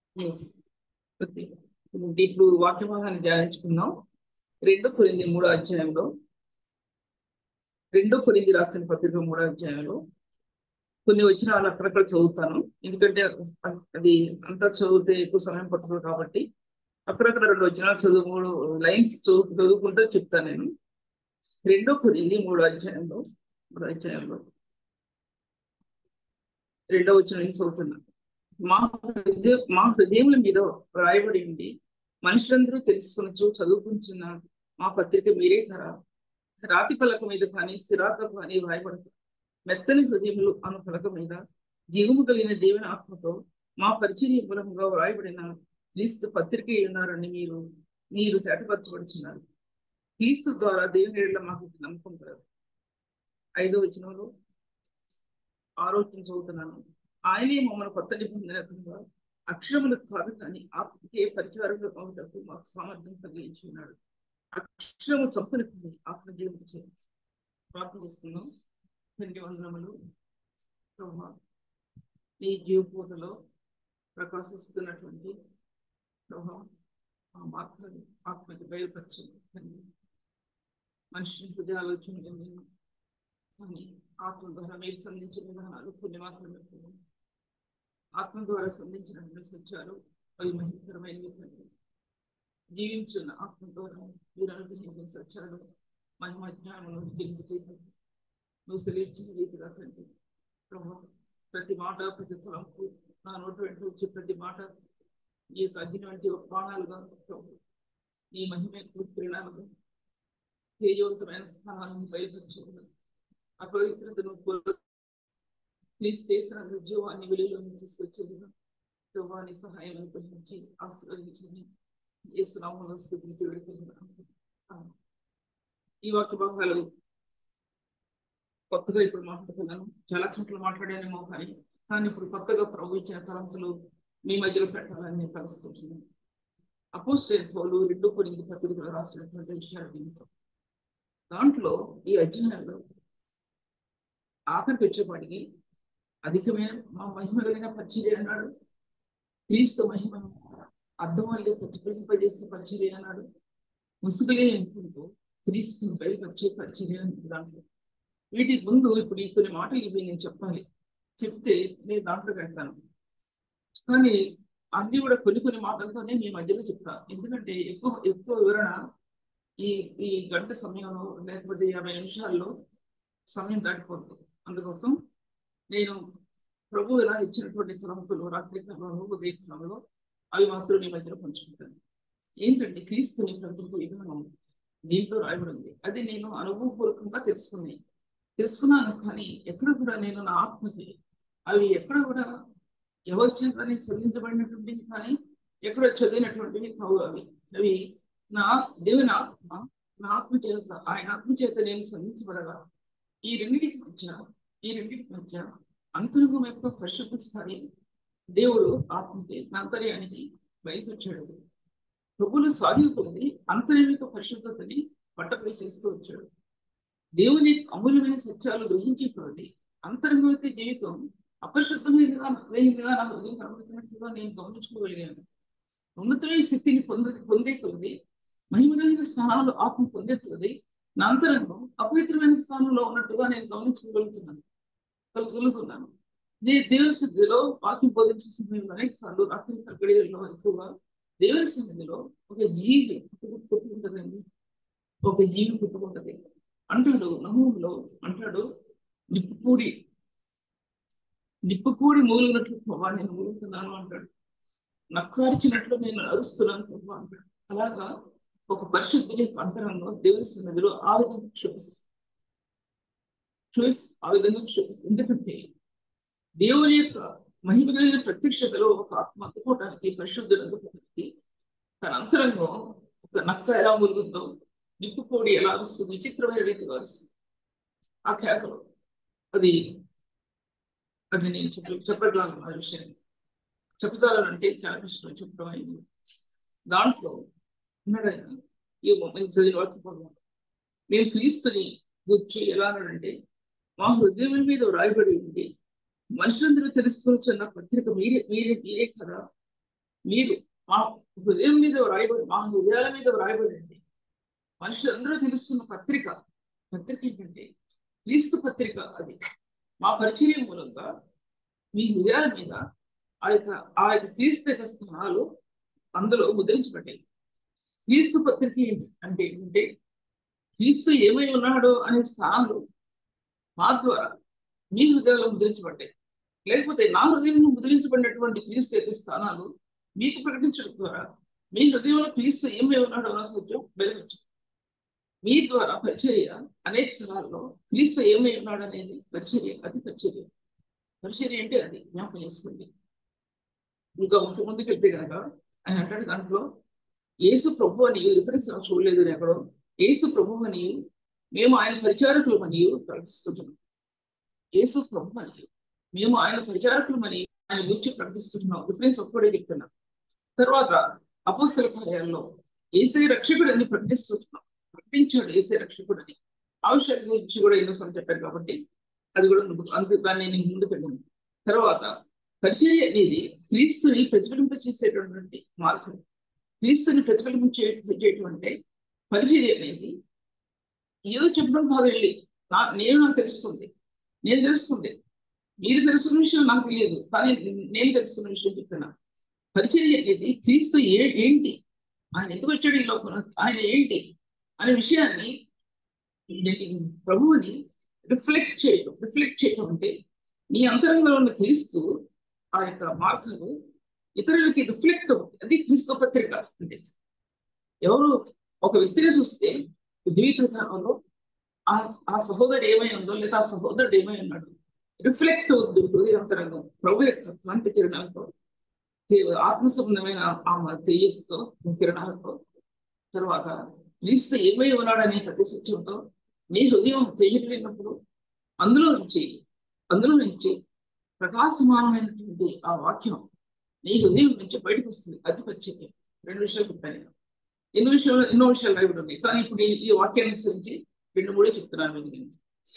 Yes. Okay. ఇప్పుడు వాక్య భాగాన్ని ధ్యానించుకుందాం రెండో కొరింది మూడో అధ్యాయంలో రెండో కొరింది రాసిన పత్రిక మూడో అధ్యాయంలో కొన్ని వచ్చినాలు అక్కడక్కడ చదువుతాను ఎందుకంటే అది అంతా చదివితే ఎక్కువ సమయం పడుతుంది కాబట్టి అక్కడక్కడ రెండు వచ్చినాలు చదువు మూడు లైన్స్ చదువు చదువుకుంటూ చెప్తాను నేను రెండో కొరింది మూడో అధ్యాయంలో మూడో అధ్యాయంలో రెండో వచ్చిన నుంచి చదువుతున్నాను మా హృదయ మా హృదయముల మీద రాయబడి ఉండి మనుషులందరూ తెలుసుకొనచ్చు చదువుకుంటున్న మా పత్రిక మీరే కరా రాతి పలక మీద కానీ సిరాక కానీ రాయబడదు మెత్తని హృదయములు అను పలక మీద జీవము కలిగిన దేవుని ఆత్మతో మా పరిచర్య మూలంగా వ్రాయబడిన క్రీస్తు పత్రిక ఉన్నారని మీరు మీరు తేటపరచబడుచున్నారు క్రీస్తు ద్వారా దేవుని ఏళ్ళ మాకు నమ్మకం కలదు ఐదో వచనంలో ఆరోగ్యం చదువుతున్నాను ఆయనే మమ్మల్ని కొత్త నిబంధన అక్షరములకు కాదు కానీ ఆత్మకే పరిచారంగా కావటకు మాకు సామర్థ్యం కలిగించి ఉన్నాడు అక్షరము చంపుని పని ఆత్మ జీవితం చేయాలి ప్రార్థన చేస్తున్నాం తండ్రి వందనములు ప్రభా నీ జీవపూటలో ప్రకాశిస్తున్నటువంటి ప్రభా ఆ మార్గాలు ఆత్మకి బయలుపరచండి తండ్రి మనిషి హృదయ ఆలోచన నేను కానీ ఆత్మ ద్వారా మీరు సంధించిన విధానాలు కొన్ని మాత్రమే ఆత్మ ద్వారా సంధించినటువంటి సత్యాలు అవి మహిమకరమైనవి తండ్రి జీవించిన ఆత్మ ద్వారా మీరు అనుగ్రహించిన సత్యాలు మహిమ జ్ఞానమును గెలుపుతాయి నువ్వు సెలవించిన రీతిగా తండ్రి ప్రభు ప్రతి మాట ప్రతి తలంపు నా నోటి వెంట వచ్చే ప్రతి మాట ఈ యొక్క అగ్ని వంటి బాణాలుగా ప్రభు ఈ మహిమ ప్రేరణలుగా తేజవంతమైన స్థానాలను బయలుపరచుకున్నాను అపవిత్రతను ప్లీజ్ చేసిన ఉద్యోగాన్ని వెలుగులోకి తీసుకొచ్చేది ప్రభాని సహాయం అనుగ్రహించి ఆశీర్వదించండి యేసునామంలో స్థితికి వెళ్తున్నాను ఈ వాక్య భాగాలు కొత్తగా ఇప్పుడు మాట్లాడుతున్నాను చాలా చోట్ల మాట్లాడానేమో కానీ కానీ ఇప్పుడు కొత్తగా ప్రభు ఇచ్చిన తలంతులు మీ మధ్యలో పెట్టాలని నేను కలుస్తున్నాను అపోస్టేట్ పౌలు రెండు కొన్ని పత్రికలు రాసినటువంటి విషయాలు దీంతో దాంట్లో ఈ అధ్యాయంలో ఆఖరికి వచ్చేపాటికి అధికమైన మా మహిమ కలిగిన పరిచర్య అన్నాడు క్రీస్తు మహిమను అర్థం వల్లే ప్రతిఫలింపజేసే పరిచర్య అన్నాడు ముసుగులే అనుకుంటూ క్రీస్తుని బయలుపరిచే పరిచర్య దాంట్లో వీటికి ముందు ఇప్పుడు ఈ కొన్ని మాటలు ఇవి నేను చెప్పాలి చెప్తే నేను దాంట్లో పెడతాను కానీ అన్ని కూడా కొన్ని కొన్ని మాటలతోనే మీ మధ్యలో చెప్తాను ఎందుకంటే ఎక్కువ ఎక్కువ వివరణ ఈ ఈ గంట సమయంలో లేకపోతే యాభై నిమిషాల్లో సమయం దాటిపోతుంది అందుకోసం నేను ప్రభు ఇలా ఇచ్చినటువంటి తలంపులు రాత్రి కాలంలో ఉదయ కాలంలో అవి మాత్రం మీ మధ్యలో పంచుకుంటాను ఏంటంటే క్రీస్తుని ప్రభుత్వ విధానం దీంట్లో రాయబడి ఉంది అది నేను అనుభవపూర్వకంగా తెలుసుకున్నాయి తెలుసుకున్నాను కానీ ఎక్కడ కూడా నేను నా ఆత్మకి అవి ఎక్కడ కూడా ఎవరి చేతని సంధించబడినటువంటివి కానీ ఎక్కడ చదివినటువంటివి కావు అవి అవి నా దేవుని ఆత్మ నా ఆత్మ చేత ఆయన ఆత్మ చేత నేను సంధించబడగా ఈ రెండింటికి మధ్య ఈ రెండింటికి మధ్య అంతరంగం యొక్క పరిశుద్ధ స్థాయి దేవుడు ఆత్మకి అంతర్యానికి బయలుపరిచాడు ప్రభులు సాధికులది అంతర్యమిక పరిశుద్ధతని పట్టపై చేస్తూ వచ్చాడు దేవుని అమూల్యమైన సత్యాలు గ్రహించే కొలది అంతరంగమిక జీవితం అపరిశుద్ధమైనదిగా లేనిదిగా నా హృదయం కనబడుతున్నట్టుగా నేను గమనించుకోగలిగాను ఉన్నతమైన స్థితిని పొందే పొందే కొలది మహిమగలిగిన స్థానాలు ఆత్మ పొందే కొలది నా అంతరంగం అపవిత్రమైన స్థానంలో ఉన్నట్టుగా నేను గమనించుకోగలుగుతున్నాను కలుగుతున్నాను నేను దేవుని స్థితిలో వాక్యం బోధించే సమయంలో అనేక సార్లు రాత్రి గడియల్లో ఎక్కువగా దేవుని సన్నిధిలో ఒక జీవి పుట్టుకుంటుందండి ఒక జీవి పుట్టుకుంటది అంటాడు నహూంలో అంటాడు నిప్పుకూడి నిప్పుకూడి మూలినట్లు ప్రభా నేను మూలుగుతున్నాను అంటాడు నక్కార్చినట్లు నేను అరుస్తున్నాను ప్రభా అంటాడు అలాగా ఒక పరిశుద్ధుని అంతరంగం దేవుని సన్నిధిలో ఆ విధంగా క్షమిస్తుంది క్షమిస్ ఆ విధంగా క్షమిస్తుంది ఎందుకంటే దేవుని యొక్క మహిమ కలిగిన ప్రత్యక్షతలో ఒక ఆత్మ అందుకోవడానికి పరిశుద్ధులు అందుకోవడానికి తన అంతరంగం ఒక నక్క ఎలా మురుగుందో నిప్పుకోడి ఎలా వస్తుంది విచిత్రమైన రీతిగా వస్తుంది ఆ కేకలు అది అది నేను చెప్ప చెప్పగలను ఆ విషయాన్ని చెప్తానంటే చాలా కష్టం చెప్పడం అయింది దాంట్లో ఉన్నాడైనా ఈ చదివిన వాక్యం నేను క్రీస్తుని గుర్చి ఎలా అన్నాడంటే మా హృదయం మీద రాయబడి ఉంది మనుషులందరూ తెలుసుకోవచ్చున్న పత్రిక మీరే మీరే మీరే కదా మీరు మా హృదయం మీద వ్రాయబడి మా హృదయాల మీద వ్రాయబడింది మనుషులందరూ తెలుస్తున్న పత్రిక పత్రిక ఏంటంటే క్రీస్తు పత్రిక అది మా పరిచయం మూలంగా మీ హృదయాల మీద ఆ యొక్క ఆ యొక్క క్రీస్తు యొక్క స్థానాలు అందులో ముద్రించబడ్డాయి క్రీస్తు పత్రిక ఏంటి అంటే ఏంటంటే క్రీస్తు ఏమై ఉన్నాడో అనే స్థానాలు మా ద్వారా మీ హృదయాల్లో ముద్రించబడ్డాయి లేకపోతే నా హృదయంలో ముద్రించబడినటువంటి క్రీస్తు యొక్క స్థానాలు మీకు ప్రకటించడం ద్వారా మీ హృదయంలో క్రీస్తు ఏమై ఉన్నాడో అన్న సత్యం వెలవచ్చు మీ ద్వారా పరిచర్య అనేక స్థలాల్లో క్రీస్తు ఏమై ఉన్నాడు అనేది పరిచర్య అది పరిచర్య పరిచర్య అంటే అది జ్ఞాపకం చేసుకోండి ఇంకా ముందు ముందుకు వెళ్తే కనుక ఆయన అంటాడు దాంట్లో యేసు ప్రభు అని రిఫరెన్స్ నాకు చూడలేదు నేను ఎక్కడో యేసు ప్రభు అని మేము ఆయన పరిచారకులు అని ప్రకటిస్తున్నాం యేసు ప్రభు అని మేము ఆయన పరిచారకులు అని ఆయన గురించి ప్రకటిస్తున్నాం రిఫరెన్స్ ఒక్కడే చెప్తున్నాం తర్వాత అపోస్తల కార్యాల్లో ఏసై రక్షకుడు అని ప్రకటిస్తున్నాం ప్రకటించాడు ఏసై రక్షకుడు అని ఆ విషయాల గురించి కూడా ఎన్నోసార్లు చెప్పారు కాబట్టి అది కూడా ముందుకు- అందుకు దాన్ని నేను ముందుకు వెళ్ళాను తర్వాత పరిచర్య అనేది క్రీస్తుని ప్రతిఫలింపచేసేటటువంటి మార్గం క్రీస్తుని ప్రతిఫలించేటువంటి పరిచర్య అనేది ఏదో చెప్పడం కాదు వెళ్ళి నా నేను నాకు తెలుస్తుంది నేను తెలుస్తుంది మీరు తెలుస్తున్న విషయం నాకు తెలియదు కానీ నేను తెలుస్తున్న విషయం చెప్తున్నా పరిచర్య అనేది క్రీస్తు ఏ ఏంటి ఆయన ఎందుకు వచ్చాడు ఈ లోపల ఆయన ఏంటి అనే విషయాన్ని ఏంటి? ప్రభువుని రిఫ్లెక్ట్ చేయడం రిఫ్లెక్ట్ చేయడం అంటే నీ అంతరంగంలో ఉన్న క్రీస్తు ఆ యొక్క మార్గాలు ఇతరులకి రిఫ్లెక్ట్ అవుతుంది అది క్రీస్తు పత్రిక అంటే ఎవరు ఒక వ్యక్తిని చూస్తే జీవిత విధానంలో ఆ ఆ సహోదరు ఏమై ఉందో లేదా ఆ సహోదరుడు ఏమై ఉన్నాడు రిఫ్లెక్ట్ అవుతుంది హృదయాంతరంగం ప్రభు యొక్క కాంతి కిరణాలతో తే- ఆత్మ సంబంధమైన ఆ తేజస్సుతో కిరణాలతో తర్వాత క్రీస్తు ఏమై ఉన్నాడనే ప్రతి సత్యంతో నీ హృదయం తేజరిల్లినప్పుడు అందులో నుంచి అందులో నుంచి ప్రకాశమానమైనటువంటి ఆ వాక్యం నీ హృదయం నుంచి బయటకు వస్తుంది అది పరిచయం రెండు విషయాలు చెప్పాను నేను ఎన్నో విషయాలు ఎన్నో విషయాలు రాయబడి ఉన్నాయి కానీ ఇప్పుడు ఈ- ఈ వాక్యాన్ని అనుసరించి రెండు మూడే చెప్తున్నాను మీకు నేను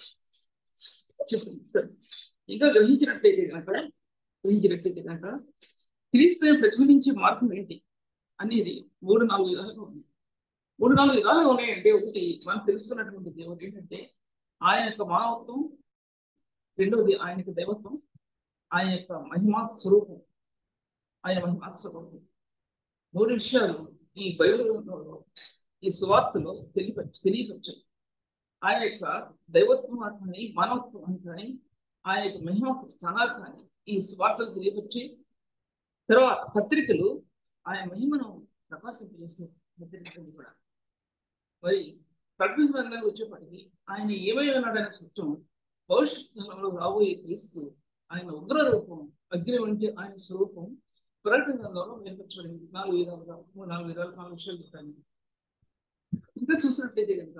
చెప్పండి సరే. ఇంకా గ్రహించినట్లయితే కనుక గ్రహించినట్లయితే కనుక క్రీస్తుని ప్రతిఫలించే మార్గం ఏంటి అనేది మూడు నాలుగు విధాలుగా ఉంది మూడు నాలుగు విధాలుగా ఉన్నాయంటే ఒకటి మనం తెలుసుకున్నటువంటి దేవుడు ఏంటంటే ఆయన యొక్క మానవత్వం రెండవది ఆయన యొక్క దైవత్వం ఆయన యొక్క మహిమా స్వరూపం ఆయన మహిమా స్వరూపం మూడు విషయాలు ఈ బైబిల్ గ్రంథంలో ఈ సువార్తలో తెలియపరచు తెలియపరచాయి ఆయన యొక్క దైవత్వం కానీ మానవత్వం కానీ ఆయన యొక్క మహిమ స్థానాలు కానీ ఈ సువార్తలు తెలియపరిచి తర్వాత పత్రికలు ఆయన మహిమను ప్రకాశింపజేసే పత్రికలు కూడా మరి ప్రకటన వచ్చేప్పటికీ ఆయన ఏమై ఉన్నాడనే సత్యం భవిష్యత్ కాలంలో రాబోయే క్రీస్తు ఆయన ఉగ్ర రూపం అగ్ని వంటి ఆయన స్వరూపం ప్రకటన గ్రంథంలో వెనుకబడింది నాలుగు విధాలుగా మూడు నాలుగు విధాలు నాలుగు విషయాలు చెప్పాను ఇంకా చూసినట్లయితే కనుక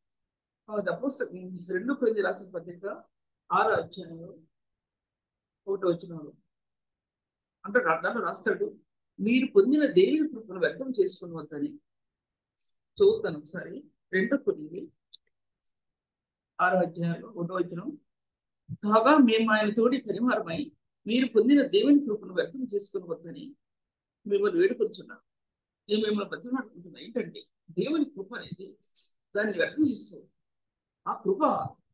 ఆ పుస్తకం రెండు కొరింది రాసిన పత్రిక ఆరో అధ్యాయంలో ఒకటో వచ్చినాడు అంటే దాంట్లో రాస్తాడు మీరు పొందిన దేవుని కృపను వ్యక్తం చేసుకుని వద్దని చదువుతాను ఒకసారి రెండో కొరింది ఆరో అధ్యాయంలో ఒకటో వచ్చిన కాగా మేము ఆయన తోడి పరిహారమై మీరు పొందిన దేవుని కృపను వ్యక్తం చేసుకుని వద్దని మిమ్మల్ని వేడుకొంచున్నాం నేను మిమ్మల్ని బతిమాడుకుంటున్నా ఏంటంటే దేవుని కృప అనేది దాన్ని వ్యక్తం చేస్తుంది ఆ కృప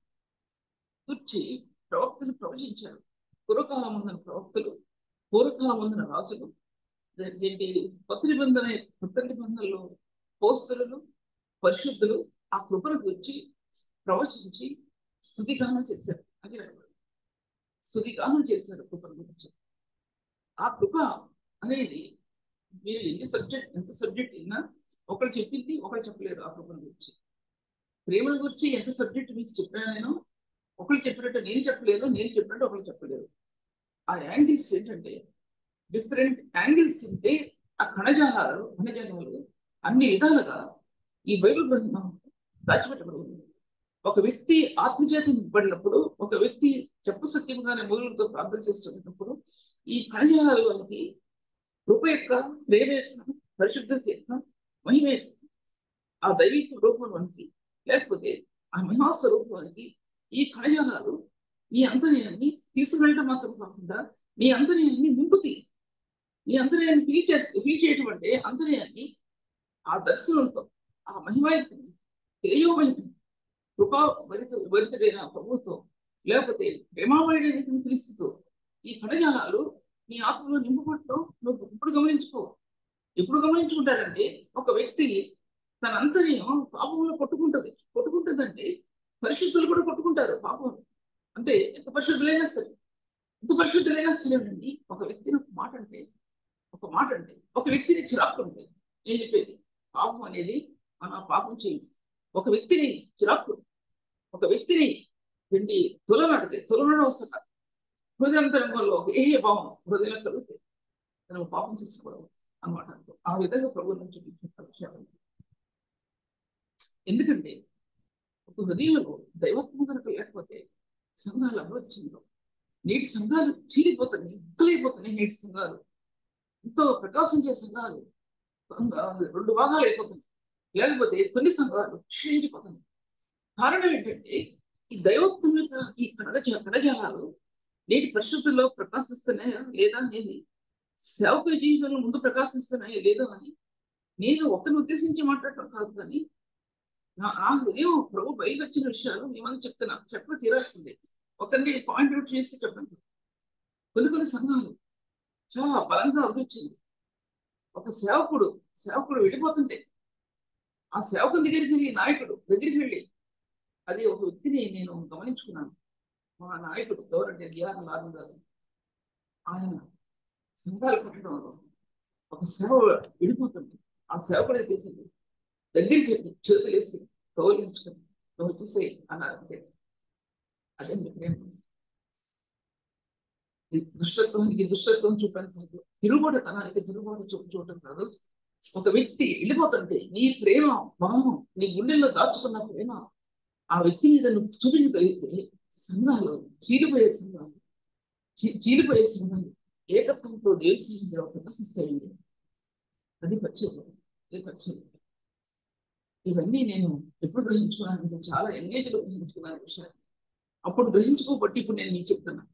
గుర్చి ప్రవక్తలు ప్రవచించారు పూర్వకాలం ఉన్న ప్రవక్తలు పూర్వకాలం ఉన్న రాజులు ఏంటి కొత్త నిబంధన కొత్త నిబంధనలో పోస్తులు పరిశుద్ధులు ఆ కృపను గురించి ప్రవచించి స్థుతిగానం చేశారు అది స్థుతిగానం చేశారు కృపను గురించి ఆ కృప అనేది మీరు ఎన్ని సబ్జెక్ట్ ఎంత సబ్జెక్ట్ విన్నా ఒకరు చెప్పింది ఒకరు చెప్పలేరు ఆ కృపను గురించి ప్రేమల గురించి ఎంత సబ్జెక్ట్ మీకు చెప్పాను నేను ఒకరు చెప్పినట్టు నేను చెప్పలేదు నేను చెప్పినట్టు ఒకరు చెప్పలేదు ఆ యాంగిల్స్ ఏంటంటే డిఫరెంట్ యాంగిల్స్ ఉంటే ఆ కణజాలాలు కణజాలాలు అన్ని విధాలుగా ఈ బైబిల్ గ్రంథం దాచిపెట్టబడి ఉంది ఒక వ్యక్తి ఆత్మచేత పడినప్పుడు ఒక వ్యక్తి చెప్పు సత్యంగానే మూలులతో ప్రార్థన చేస్తున్నప్పుడు ఈ కణజాలాలు వారికి కృప యొక్క ప్రేమ యొక్క పరిశుద్ధత యొక్క మహిమ యొక్క ఆ దైవిక రూపానికి లేకపోతే ఆ మహిమా స్వరూపానికి ఈ కణజాలాలు ఈ అంతర్యాన్ని తీసుకువెళ్ళడం మాత్రం కాకుండా మీ అంతర్యాన్ని నింపుతాయి ఈ అంతర్యాన్ని పిలిచే పిలిచేయటం అంటే అంతర్యాన్ని ఆ దర్శనంతో ఆ మహిమాయుక్తిని తేజోమహిమ కృపా భరిత భరితుడైన ప్రభుత్వం లేకపోతే ప్రేమామయుడైనటువంటి క్రీస్తుతో ఈ కణజాలాలు నీ ఆత్మలో నింపబట్టడం నువ్వు ఇప్పుడు గమనించుకో ఎప్పుడు గమనించుకుంటారంటే ఒక వ్యక్తి తన అంతర్యం పాపంలో కొట్టుకుంటుంది కొట్టుకుంటుందంటే పరిశుద్ధులు కూడా కొట్టుకుంటారు పాపం అంటే ఎంత పరిశుద్ధులైనా సరే ఎంత పరిశుద్ధులైనా సరేనండి ఒక వ్యక్తిని ఒక మాట అంటే ఒక మాట అంటే ఒక వ్యక్తిని చిరాకు అంటే నేను చెప్పేది పాపం అనేది మన పాపం చేయింది ఒక వ్యక్తిని చిరాకు ఒక వ్యక్తిని రెండు తులనాడితే తులనడం వస్తుంది హృదయంతరంగంలో ఒక ఏ భావం హృదయంలో కలిగితే మనం పాపం చేసుకోవడం అనమాట ఆ విధంగా ప్రభు నుంచి చూపించిన విషయాలు ఎందుకంటే ఒక హృదయంలో దైవత్వం కనుక లేకపోతే సంఘాలు అభివృద్ధి చెందవు నేటి సంఘాలు చీలిపోతున్నాయి ముక్కలైపోతున్నాయి నేటి సంఘాలు ఎంతో ప్రకాశించే సంఘాలు రెండు భాగాలు అయిపోతున్నాయి లేకపోతే కొన్ని సంఘాలు క్షీణించిపోతున్నాయి కారణం ఏంటంటే ఈ దైవత్వం యొక్క ఈ కడజ కడజాలాలు నేటి పరిశుద్ధుల్లో ప్రకాశిస్తున్నాయా లేదా అనేది సేవక జీవితంలో ముందు ప్రకాశిస్తున్నాయా లేదా అని నేను ఒకరిని ఉద్దేశించి మాట్లాడటం కాదు కానీ నా నా హృదయం ప్రభు బయలు వచ్చిన విషయాలు మేమని చెప్తున్నా చెప్ప తీరాల్సిందే ఒకరిని పాయింట్ అవుట్ చేసి చెప్పండి కొన్ని కొన్ని సంఘాలు చాలా బలంగా అభివృద్ధి ఒక సేవకుడు సేవకుడు వెళ్ళిపోతుంటే ఆ సేవకుని దగ్గరికి వెళ్ళి నాయకుడు దగ్గరికి వెళ్ళి అది ఒక వ్యక్తిని నేను గమనించుకున్నాను మా నాయకుడు గౌరవ డిఆర్ లాల్ గారు ఆయన సంఘాలు కట్టడంలో ఒక సేవ విడిపోతుంది ఆ సేవకుడి దగ్గరికి వెళ్ళి దగ్గరికి వెళ్ళి చేతులేసి గౌరవించుకొని నువ్వు చూసే అన్నారంటే అదే మీ ప్రేమ దుష్టత్వానికి దుష్టత్వం చూపడం కాదు తిరుగుబడతనానికి తిరుగుబాటు చూపు చూడటం కాదు ఒక వ్యక్తి వెళ్ళిపోతుంటే నీ ప్రేమ భావం నీ గుండెల్లో దాచుకున్న ప్రేమ ఆ వ్యక్తి మీద నువ్వు చూపించగలిగితే సంఘాలు చీలిపోయే సంఘాలు చీలిపోయే సంఘాలు ఏకత్వంతో దేశంలో ప్రదర్శిస్తాయండి అది పరిచయం అది పరిచయం ఇవన్నీ నేను ఎప్పుడు గ్రహించుకున్నాను చాలా ఎంగేజ్లో గ్రహించుకున్నాను విషయాలు అప్పుడు గ్రహించుకోబట్టి ఇప్పుడు నేను మీకు చెప్తున్నాను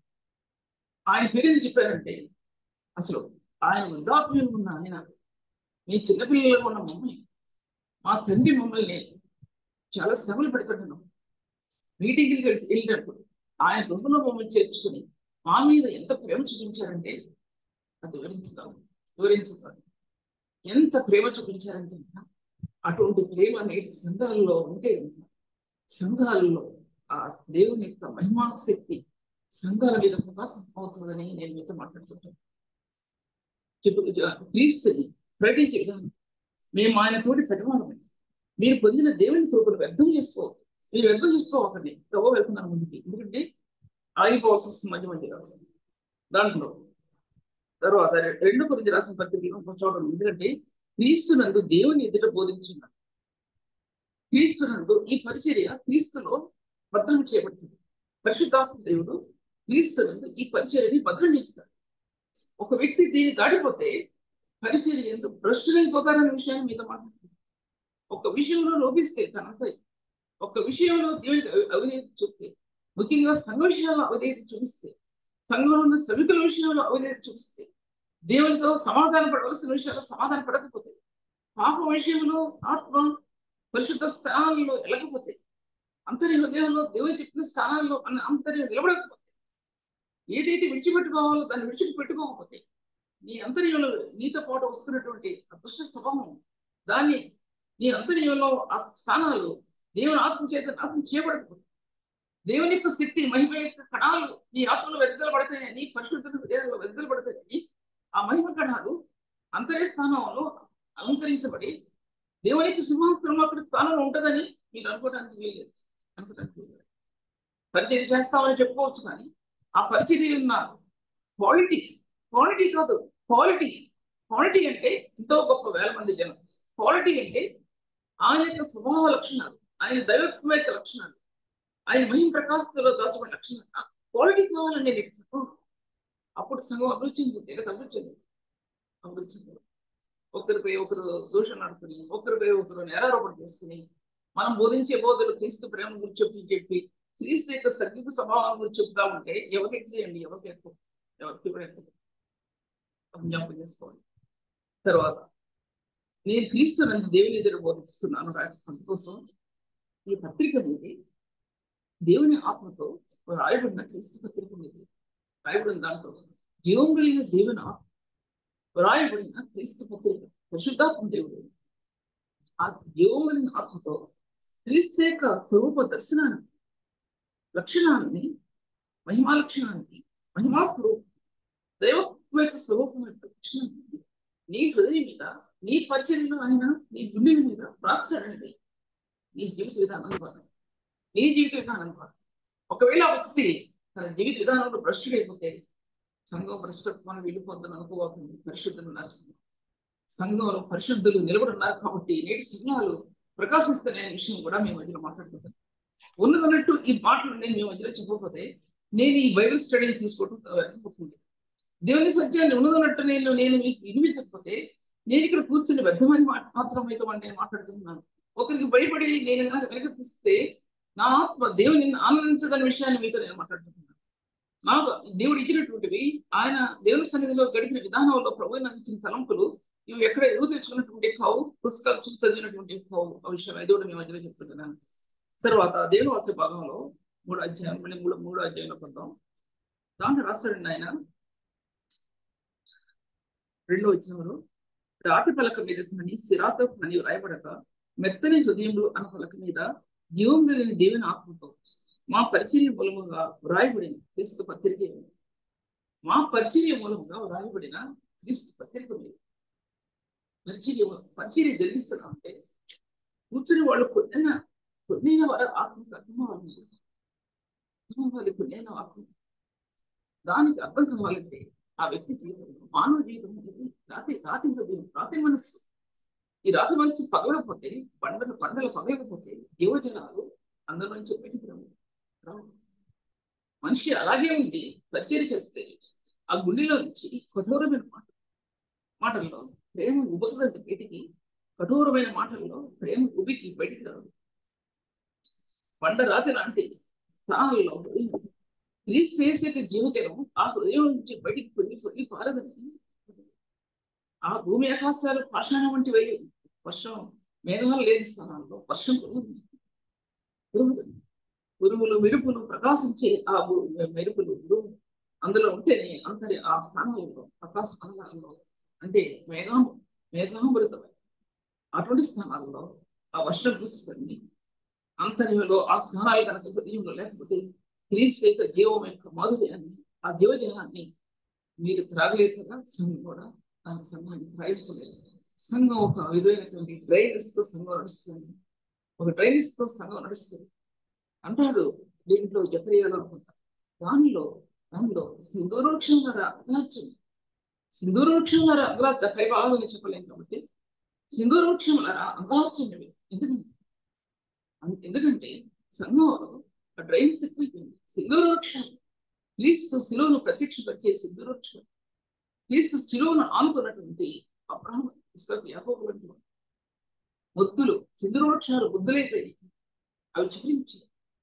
ఆయన పేరేం చెప్పారంటే అసలు ఆయన వృద్ధాప్యం ఉన్న ఆయన మీ చిన్నపిల్లలుగా ఉన్న మమ్మల్ని మా తండ్రి మమ్మల్ని చాలా శ్రమలు పెడుతున్నాం మీటింగ్కి వెళ్ళినప్పుడు ఆయన గృహంలో మమ్మల్ని చేర్చుకుని మా మీద ఎంత ప్రేమ చూపించారంటే అది వివరించుతాం వివరించుతాం ఎంత ప్రేమ చూపించారంటే అటువంటి ప్రేమ నేటి సంఘాల్లో ఉంటే సంఘాల్లో ఆ దేవుని యొక్క మహిమా శక్తి సంఘాల మీద ప్రకాశిస్తమవుతుందని నేను మీతో మాట్లాడుతుంటాను చెప్పు క్రీస్తుని ప్రకటించే విధానం మేము ఆయన తోటి పెట్టవాలమే మీరు పొందిన దేవుని కృపను వ్యర్థం చేసుకోవద్దు మీరు వ్యర్థం చేసుకోవకండి తవ్వ వెళ్తున్నాను ముందుకి ఎందుకంటే ఆగిపోవాల్సి వస్తుంది మధ్య మధ్య రాసింది దాంట్లో తర్వాత రెండు కొద్ది రాసిన పత్రికలు చూడండి ఎందుకంటే క్రీస్తునందు దేవుని ఎదుట బోధించున్నాడు క్రీస్తునందు ఈ పరిచర్య క్రీస్తులో భద్రం చేయబడుతుంది పరిశుద్ధాత్మ దేవుడు క్రీస్తునందు ఈ పరిచర్యని భద్రం చేస్తాడు ఒక వ్యక్తి దీన్ని దాడిపోతే పరిచర్య ఎందుకు భ్రష్టులైపోతారనే విషయాన్ని మీద మాట్లాడుతుంది ఒక విషయంలో లోపిస్తే తనంతా ఒక విషయంలో దేవుడికి అవిధేయత చూస్తే ముఖ్యంగా సంఘ విషయాల్లో అవిధేయత చూపిస్తే సంఘంలో ఉన్న శ్రమికుల విషయంలో అవిధేయత చూపిస్తే దేవునితో సమాధాన పడవలసిన విషయాల్లో సమాధాన పడకపోతే పాప విషయంలో ఆత్మ పరిశుద్ధ స్థానాల్లో వెళ్ళకపోతే అంతరి హృదయంలో దేవుడు చెప్పిన స్థానాల్లో అన్న అంతర్యం నిలబడకపోతే ఏదైతే విడిచిపెట్టుకోవాలో దాన్ని విడిచిపెట్టుకోకపోతే నీ అంతర్యంలో నీతో పాటు వస్తున్నటువంటి అదృష్ట స్వభావం దాన్ని నీ అంతర్యంలో ఆ స్థానాలు దేవుని ఆత్మ చేత నాశనం చేయబడకపోతే దేవుని యొక్క శక్తి మహిమ యొక్క కణాలు నీ ఆత్మలో వెదజలబడతాయని పరిశుద్ధుల హృదయంలో వెదజలబడతాయని ఆ మహిమ కణాలు అంతర్య స్థానంలో అలంకరించబడి దేవుని యొక్క సింహాసనం అక్కడ స్థానంలో ఉంటుందని మీరు అనుకోవడానికి వీల్లేదు అనుకోవడానికి వీల్లేదు పరిచయం చేస్తామని చెప్పుకోవచ్చు కానీ ఆ పరిచయం ఉన్న క్వాలిటీ క్వాలిటీ కాదు క్వాలిటీ క్వాలిటీ అంటే ఎంతో గొప్ప వేల మంది జనం క్వాలిటీ అంటే ఆయన యొక్క స్వభావ లక్షణాలు ఆయన దైవత్వ యొక్క లక్షణాలు ఆయన మహిమ ప్రకాశంలో దాచబడిన లక్షణాలు ఆ క్వాలిటీ కావాలని నేను చెప్పాను అప్పుడు సంఘం అభివృద్ధి జగత్ అభివృద్ధి అభివృద్ధి ఒకరిపై ఒకరు దోషం నడుపుని ఒకరిపై ఒకరు నేరారోపణ చేసుకుని మనం బోధించే బోధలు క్రీస్తు ప్రేమ గురించి చెప్పి చెప్పి క్రీస్తు యొక్క సగ్గిపు స్వభావం గురించి చెప్తా ఉంటే ఎవరికి చేయండి ఎవరికి ఎక్కువ ఎవరికి ఎక్కువ జ్ఞాపకం చేసుకోవాలి తర్వాత నేను క్రీస్తు నన్ను దేవుని ఎదురు బోధిస్తున్నాను అందుకోసం ఈ పత్రిక అనేది దేవుని ఆత్మతో రాయబడిన క్రీస్తు పత్రిక అనేది రాయబడిన దాంట్లో జీవం కలిగిన దేవుని ఆత్మ రాయబడిన క్రీస్తు పత్రిక పరిశుద్ధాత్మ దేవుడు ఆ జీవం కలిగిన ఆత్మతో క్రీస్తు యొక్క స్వరూప దర్శనాన్ని లక్షణాన్ని మహిమా లక్షణానికి మహిమా స్వరూపం దైవ యొక్క స్వరూపం యొక్క లక్షణాన్ని నీ హృదయం మీద నీ పరిచర్యలో ఆయన నీ గుండెల మీద రాస్తాడండి నీ జీవిత విధానం ద్వారా నీ జీవిత విధానం ద్వారా ఒకవేళ ఆ వ్యక్తి తన జీవిత విధానంలో భ్రష్టుడైపోతే సంఘం భ్రష్టత్వాన్ని వెళ్ళిపోద్దని అనుకోవాలని పరిశుద్ధులు ఉన్నారు సంఘంలో పరిశుద్ధులు నిలబడున్నారు కాబట్టి నేటి సిగ్నాలు ప్రకాశిస్తున్న విషయం కూడా మేము మధ్యలో మాట్లాడుతున్నాం ఉన్నదన్నట్టు ఈ మాటలు నేను మీ మధ్యలో చెప్పకపోతే నేను ఈ బైబిల్ స్టడీ తీసుకోవడం తప్పుతుంది దేవుని సత్యాన్ని ఉన్నదన్నట్టు నేను నేను మీకు వినిపించకపోతే నేను ఇక్కడ కూర్చుని వ్యర్థమని మాట మాత్రం అయితే నేను మాట్లాడుతున్నాను ఒకరికి భయపడి నేను కనుక వెనకతిస్తే నా ఆత్మ దేవుని ఆనందించదనే విషయాన్ని మీతో నేను మాట్లాడుతున్నాను నాకు దేవుడు ఇచ్చినటువంటివి ఆయన దేవుని సన్నిధిలో గడిపిన విధానంలో ప్రభు నాకు ఇచ్చిన తలంపులు ఇవి ఎక్కడ ఎదుగు తెచ్చుకున్నటువంటి కావు పుస్తకాలు చూసి చదివినటువంటి కావు ఆ విషయం అది కూడా మీ మధ్యలో చెప్తున్నాను తర్వాత దేవుని వాక్య భాగంలో మూడు అధ్యాయం మళ్ళీ మూడు మూడు అధ్యాయంలో పొందాం దాంట్లో రాస్తాడండి ఆయన రెండో వచ్చినప్పుడు రాతి పలక మీద పని సిరాతో పని రాయబడక మెత్తని హృదయములు అన్న పలక మీద జీవం కలిగిన దేవుని ఆత్మతో మా పరిచర్య మూలముగా వ్రాయబడిన క్రీస్తు పత్రిక మా పరిచర్య మూలముగా వ్రాయబడిన క్రీస్తు పత్రిక మీద పరిచర్య పరిచర్య జరిగిస్తున్నా అంటే కూర్చుని వాళ్ళు కొన్నైన కొన్నైన వారి ఆత్మకు అర్థం అవ్వాలి అర్థం అవ్వాలి కొన్నైన ఆత్మ దానికి అర్థం కావాలంటే ఆ వ్యక్తి జీవితంలో మానవ జీవితం అనేది రాతి రాతి హృదయం రాతి మనస్సు ఈ రాతి మనస్సు పగలకపోతే బండలు బండలు పగలకపోతే యువజనాలు అందరి నుంచి బయటికి రావు మనిషి అలాగే ఉండి పరిచయం చేస్తే ఆ గుండెలో నుంచి కఠోరమైన మాట మాటల్లో ప్రేమ ఉబకదంటే బయటికి కఠోరమైన మాటల్లో ప్రేమ ఉబికి బయటికి రాదు బండ రాతి లాంటి స్థానాల్లో క్రీస్తు చేసే జీవజనం ఆ హృదయం నుంచి బయటికి పొంగి పొంగి పారదని ఆ భూమి ఆకాశాలు పాషాణం వంటివి వర్షం మేఘాలు లేని స్థానాల్లో వర్షం కురుగుతుంది ఉరుములు మెరుపులు ప్రకాశించే ఆ మెరుపులు ఉరుము అందులో ఉంటేనే అంతరి ఆ స్థానాలలో ఆకాశ స్థానాలలో అంటే మేఘాం మేఘామృతమై అటువంటి స్థానాల్లో ఆ వర్షం కురుస్తుంది అంతర్యంలో ఆ స్థానాలు కనుక హృదయంలో లేకపోతే క్రీస్తు యొక్క జీవం యొక్క మాధుర్యాన్ని ఆ జీవజనాన్ని మీరు త్రాగలేదు కదా సంఘం కూడా దాని సంఘాన్ని త్రాగించలేదు సంఘం ఒక విధమైనటువంటి డ్రైనెస్ తో సంఘం నడుస్తుంది ఒక డ్రైనెస్ తో సంఘం నడుస్తుంది అంటాడు దీంట్లో జక్రియాలో అనుకుంటా దానిలో దానిలో సింధూరోక్షం గారు అగ్రాచ్యం సింధూరోక్షం గారు అగ్రాచ పై భాగాలను చెప్పలేం కాబట్టి సింధూరోక్షం గారు అగ్రాచ్యమే ఎందుకంటే ఎందుకంటే సంఘంలో డ్రైన్స్ ఎక్కువైపోయింది సింధూరోక్షం క్రీస్తు శిలువను ప్రత్యక్షపరిచే సింధూరోక్షం క్రీస్తు శిలువను ఆనుకున్నటువంటి అబ్రహం ఇస్లాం యాకోబు వంటి ముద్దులు సింధూరోక్షాలు ముద్దులైపోయి అవి చిగురించి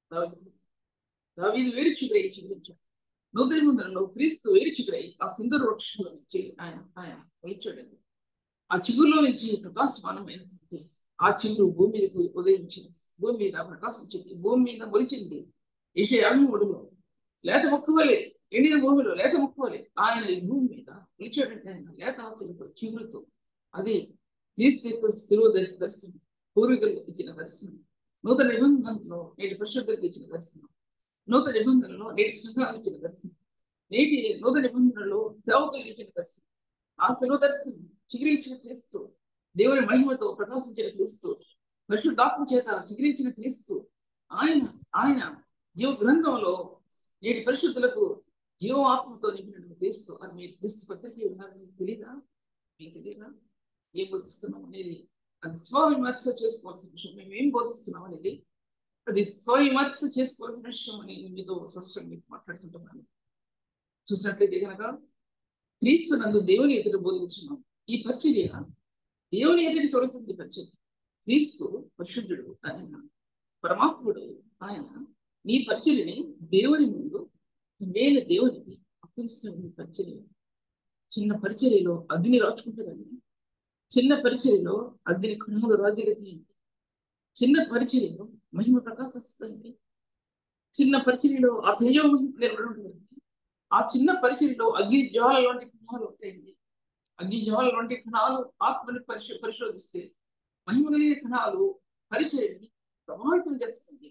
దావీదు వేరు చిగురై చిగురించాడు నూతన ముందరలో క్రీస్తు వేరు చిగురై ఆ సింధూర వృక్షంలో నుంచి ఆయన ఆయన నిలిచాడండి ఆ చిగురులో నుంచి ప్రకాశమానమైన ఆ చిగురు భూమి మీదకు ఉదయించింది భూమి మీద ప్రకాశించింది భూమి మీద మొలిచింది ఈశ యాభై మూడులో లేత మొక్క వలె ఎండిన భూమిలో లేత మొక్క వలె ఆయన ఈ భూమి మీద నిలిచాడంటే ఆయన లేత ఆకులతో చిగురుతో అది క్రీస్తు యొక్క శిలువ దర్శనం పూర్వీకులకు ఇచ్చిన దర్శనం నూతన నిబంధనలో నేటి పరిశుద్ధులకు ఇచ్చిన దర్శనం నూతన నిబంధనలో నేటి సంఘాలకు ఇచ్చిన దర్శనం నేటి నూతన నిబంధనలో సేవకులకు ఇచ్చిన దర్శనం ఆ శిలువ దర్శనం చిగురించిన క్రీస్తు దేవుని మహిమతో ప్రకాశించిన క్రీస్తు పరిశుద్ధాత్మ చేత చిగురించిన క్రీస్తు ఆయన ఆయన జీవ గ్రంథంలో నేటి పరిశుద్ధులకు జీవాత్మతో నింపిన క్రీస్తు అని మీరు క్రీస్తు పత్రిక ఉన్నారని తెలీదా మీకు తెలీదా ఏం బోధిస్తున్నాం అనేది అది స్వవిమర్శ చేసుకోవాల్సిన విషయం మేము ఏం బోధిస్తున్నాం అనేది అది స్వవిమర్శ చేసుకోవాల్సిన విషయం అని మీతో స్పష్టంగా మీకు మాట్లాడుతుంటున్నాను చూసినట్లయితే కనుక క్రీస్తు నందు దేవుని ఎదురు బోధించున్నాం ఈ పరిచర్య దేవుని ఎదురు తొలుతుంది పరిచర్య క్రీస్తు పరిశుద్ధుడు ఆయన పరమాత్ముడు ఆయన నీ పరిచర్యని దేవుని ముందు నేను దేవునికి అప్పగిస్తున్న పరిచర్య చిన్న పరిచర్యలో అగ్ని రాచుకుంటుందండి చిన్న పరిచర్యలో అగ్ని కణాలు రాజులెత్తాయండి చిన్న పరిచర్యలో మహిమ ప్రకాశిస్తుంది చిన్న పరిచర్యలో ఆ తేజో మహిమ నిలబడి ఉంటుందండి ఆ చిన్న పరిచర్యలో అగ్ని జ్వాల లాంటి కణాలు ఉంటాయండి అగ్ని జ్వాల లాంటి కణాలు ఆత్మని పరిశో పరిశోధిస్తే మహిమ కలిగిన కణాలు పరిచర్యని ప్రభావితం చేస్తుంది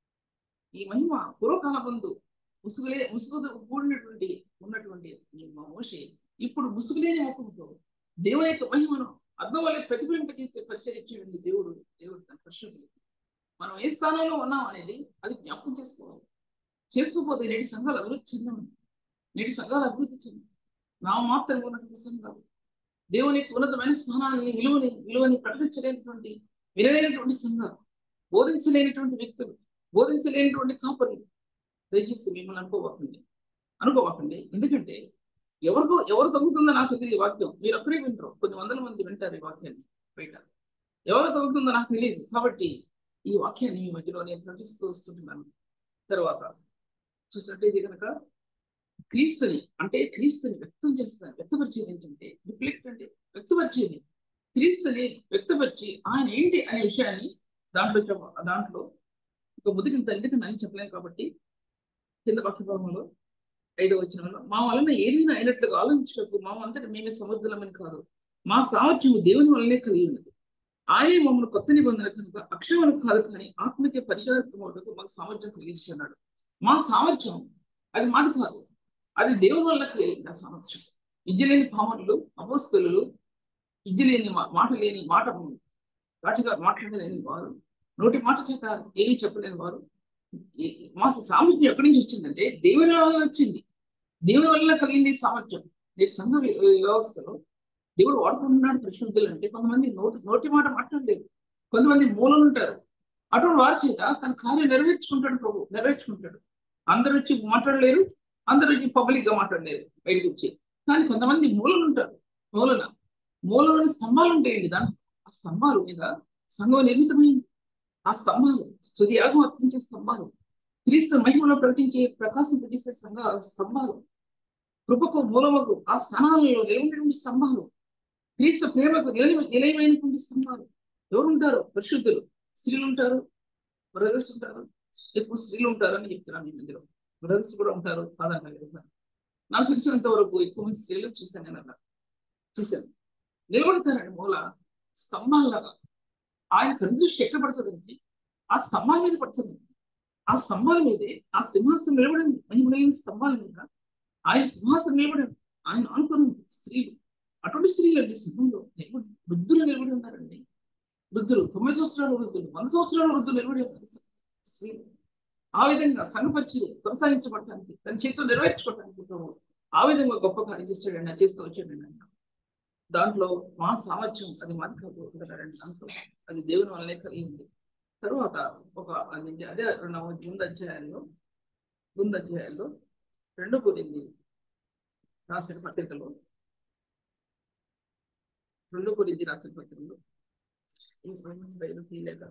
ఈ మహిమ పూర్వకాల ముందు ముసుగులే ముసుగు కూడినటువంటి ఉన్నటువంటి ఈ మా మోషే ఇప్పుడు ముసుగులేని ముఖంతో దేవుని యొక్క మహిమను అర్థం వల్ల ప్రతిబింబచేసే పరిచయించండి దేవుడు దేవుడు తన పరిశుద్ధులు మనం ఏ స్థానంలో ఉన్నాం అనేది అది జ్ఞాపకం చేసుకోవాలి చేసుకోకపోతే నేటి సంఘాలు అభివృద్ధి చెందాము నేటి సంఘాలు అభివృద్ధి చెందాం నా మాత్రం ఉన్నటువంటి సంఘాలు దేవుని యొక్క ఉన్నతమైన స్థానాన్ని విలువని విలువని ప్రకటించలేనటువంటి వినలేనటువంటి సంఘాలు బోధించలేనటువంటి వ్యక్తులు బోధించలేనటువంటి కాపరులు దయచేసి మిమ్మల్ని అనుకోవాకండి అనుకోవాకండి ఎందుకంటే ఎవరికో ఎవరు తగ్గుతుందో నాకు తెలియదు ఈ వాక్యం మీరు అక్కడే వింటారు కొన్ని వందల మంది వింటారు ఈ వాక్యాన్ని బయట ఎవరు తగ్గుతుందో నాకు తెలియదు కాబట్టి ఈ వాక్యాన్ని మీ మధ్యలో నేను ప్రకటిస్తూ వస్తుంటున్నాను తర్వాత చూసినట్టయితే కనుక క్రీస్తుని అంటే క్రీస్తుని వ్యక్తం చేస్తాను వ్యక్తపరిచేది ఏంటంటే రిఫ్లెక్ట్ అంటే వ్యక్తపరిచేది క్రీస్తుని వ్యక్తపరిచి ఆయన ఏంటి అనే విషయాన్ని దాంట్లో చెప్ప దాంట్లో ఒక ముదిగిన తండ్రికి నన్ను చెప్పలేను కాబట్టి కింద పక్ష భాగంలో ఐదవ వచనంలో మా వలన ఏదైనా అయినట్లుగా ఆలోచించటకు మా అంతటి మేమే సమర్థులమని కాదు మా సామర్థ్యము దేవుని వల్లనే కలిగి ఉన్నది ఆయనే మమ్మల్ని కొత్త నిబంధన కనుక అక్షరములు కాదు కానీ ఆత్మకే పరిచారకమవుటకు మాకు సామర్థ్యం కలిగించున్నాడు మా సామర్థ్యం అది మాది కాదు అది దేవుని వల్ల కలిగింది ఆ సామర్థ్యం విద్య లేని పామరులు అపోస్తులు విద్య లేని మాట లేని మాట వాటిగా మాట్లాడలేని వారు నోటి మాట చేత ఏమీ చెప్పలేని వారు మాకు సామర్థ్యం ఎక్కడి నుంచి వచ్చిందంటే దేవుని వల్ల వచ్చింది దేవుని వల్ల కలిగింది సామర్థ్యం నేటి సంఘ వ్యవస్థలో దేవుడు వాడుకుంటున్నాడు ప్రశ్నలు అంటే కొంతమంది నోటి నోటి మాట మాట్లాడలేరు కొంతమంది మూలలు ఉంటారు అటువంటి వారి చేత తన కార్యం నెరవేర్చుకుంటాడు ప్రభు నెరవేర్చుకుంటాడు అందరు వచ్చి మాట్లాడలేరు అందరు వచ్చి పబ్లిక్ గా మాట్లాడలేరు బయటకు వచ్చి కానీ కొంతమంది మూలలు ఉంటారు మూలన మూలలోని స్తంభాలు ఉంటాయండి దాంట్లో ఆ స్తంభాలు మీద సంఘం నిర్మితమైంది ఆ స్తంభాలు స్తుతి యాగం అర్పించే స్తంభాలు క్రీస్తు మహిమలో ప్రకటించే ప్రకాశింపజేసే సంఘ స్తంభాలు కృపకు మూలముకు ఆ స్థానాలలో నిలబడినటువంటి స్తంభాలు క్రీస్తు ప్రేమకు నిలయ నిలయమైనటువంటి స్తంభాలు ఎవరు ఉంటారు పరిశుద్ధులు స్త్రీలు ఉంటారు బ్రదర్స్ ఉంటారు ఎక్కువ స్త్రీలు ఉంటారు అని చెప్తున్నాను ఈ మధ్యలో బ్రదర్స్ కూడా ఉంటారు కాదన్నారు నాకు తెలిసినంత వరకు ఎక్కువ మంది స్త్రీలు చూశాను నేను అలా చూశాను నిలబడతారండి మూల స్తంభాల్లాగా ఆయన కనుదృష్టి ఎక్కడ పడుతుందండి ఆ స్తంభాల మీద పడుతుంది ఆ స్తంభాల మీదే ఆ సింహాసనం నిలబడింది మహిమలైన స్తంభాల మీద ఆయన సింహాసనం నిలబడింది ఆయన అనుకుని స్త్రీలు అటువంటి స్త్రీలు అండి సింహంలో నిలబడి వృద్ధులు నిలబడి ఉన్నారండి వృద్ధులు తొమ్మిది సంవత్సరాల వృద్ధులు వంద సంవత్సరాల వృద్ధులు నిలబడి ఉన్నారు స్త్రీలు ఆ విధంగా సంఘపరిచి కొనసాగించబడటానికి తన చేతితో నెరవేర్చుకోవడానికి ప్రభు ఆ విధంగా గొప్ప కార్యం చేస్తాడండి ఆ చేస్తూ వచ్చాడండి ఆయన దాంట్లో మా సామర్థ్యం అది మాది కాదు అంటారండి దాంట్లో అది దేవుని వల్లనే కలిగి ఉంది తర్వాత ఒక అదే అదే ముందు అధ్యాయంలో ముందు అధ్యాయంలో రెండు కూడింది రాసిన పత్రికలో రెండు కూడింది రాసిన పత్రికలో తీయలేక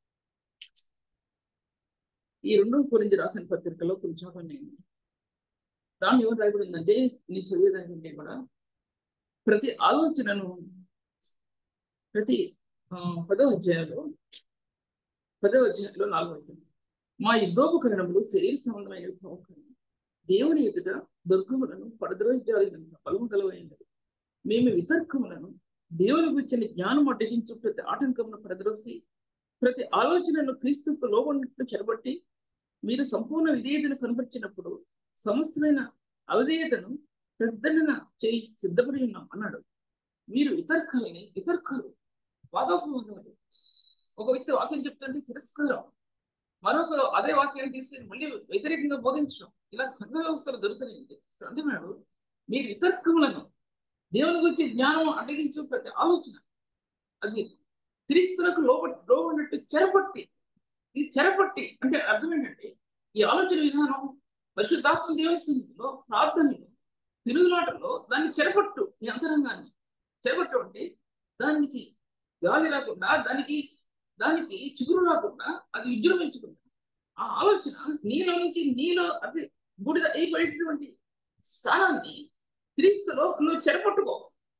ఈ రెండు గురించి రాసిన పత్రికలో కొంచెం కొన్ని దాన్ని ఏమని రాయబడిందంటే నీ చదివేదానికంటే కూడా ప్రతి ఆలోచనను ప్రతి పదో అధ్యాయంలో పదో అధ్యాయంలో నాలుగో అధ్యాయం మా యుద్ధోపకరణములు శరీర సంబంధమైన యుద్ధోపకరణం దేవుని ఎదుట దుర్గములను పడద్రోజాలినంత బలము కలవైనది మేము వితర్కములను దేవుని గురించిన జ్ఞానం అడ్డగించు ప్రతి ఆటంకమును పడద్రోసి ప్రతి ఆలోచనను క్రీస్తుకు లోబడినట్లు చెరబట్టి మీరు సంపూర్ణ విధేయతను కనపరిచినప్పుడు సమస్తమైన అవిధేయతను పెద్దన చేయి సిద్ధపడి ఉన్నాం అన్నాడు మీరు వితర్కాలని వితర్కాలు వాదోపవాదాలు ఒక వ్యక్తి వాక్యం చెప్తుంటే తిరస్కారం మరొకరు అదే వాక్యాన్ని తీసుకుని మళ్ళీ వ్యతిరేకంగా బోధించడం ఇలా సంఘ వ్యవస్థలు దొరుకుతాయండి అంటున్నాడు మీరు వితర్కములను దేవుని గురించి జ్ఞానం అడ్డగించు ప్రతి ఆలోచన అది క్రీస్తులకు లోబడి లోబడినట్టు చెరపట్టి ఈ చెరపట్టి అంటే అర్థం ఏంటంటే ఈ ఆలోచన విధానం పరిశుద్ధాత్మ దేవస్థానంలో ప్రార్థనలో తిరుగులాటలో దాన్ని చెరపట్టు ఈ అంతరంగాన్ని చెరపట్టు అంటే దానికి గాలి రాకుండా దానికి దానికి చిగురు రాకుండా అది విజృంభించకుండా ఆ ఆలోచన నీలో నుంచి నీలో అది బూడిద అయిపోయేటటువంటి స్థానాన్ని క్రీస్తులో నువ్వు చెరపట్టుకో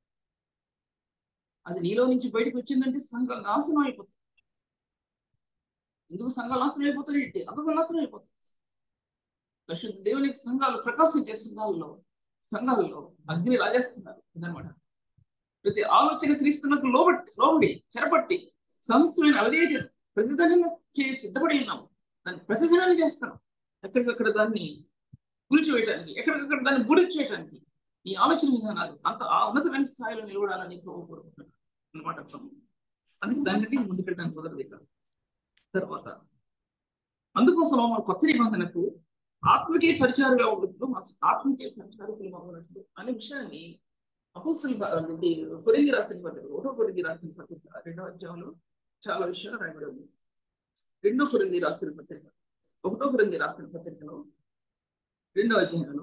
అది నీలో నుంచి బయటకు వచ్చిందంటే సంఘం నాశనం అయిపోతుంది ఎందుకు సంఘాలు నాశనం అయిపోతాయి ఏంటి అందుకు నాశనం అయిపోతుంది పరిశుద్ధ దేవునికి సంఘాలు ప్రకాశించే సంఘాల్లో సంఘాల్లో అగ్ని రాజేస్తున్నారు అన్నమాట ప్రతి ఆలోచన క్రీస్తునకు లోబట్టి లోబడి చెరపట్టి సమస్తమైన అవిధేయత ప్రతిదనం చే సిద్ధపడి ఉన్నాము దాన్ని ప్రతిదనం చేస్తాం ఎక్కడికక్కడ దాన్ని కూల్చివేయడానికి ఎక్కడికక్కడ దాన్ని బూడిచ్చేయడానికి ఈ ఆలోచన విధానాలు అంత ఆ ఉన్నతమైన స్థాయిలో నిలబడాలని ప్రభు కోరుకుంటున్నాను అనమాట అందుకే దానికి ముందుకెళ్ళడానికి కుదరదు ఇక తర్వాత అందుకోసం మన కొత్త నిబంధనకు ఆత్మకే పరిచారుగా ఉండదు ఆత్మకే పరిచారకులు ఉన్నట్లు అనే విషయాన్ని అపోసల్ కొరింగి రాసిన పత్రిక ఒకటో కొరింగి రాసిన పత్రిక రెండో అధ్యాయంలో చాలా విషయాలు రాయబడి ఉంది రెండో కొరింగి రాసిన పత్రిక ఒకటో కొరింగి రాసిన పత్రికలో రెండో అధ్యాయంలో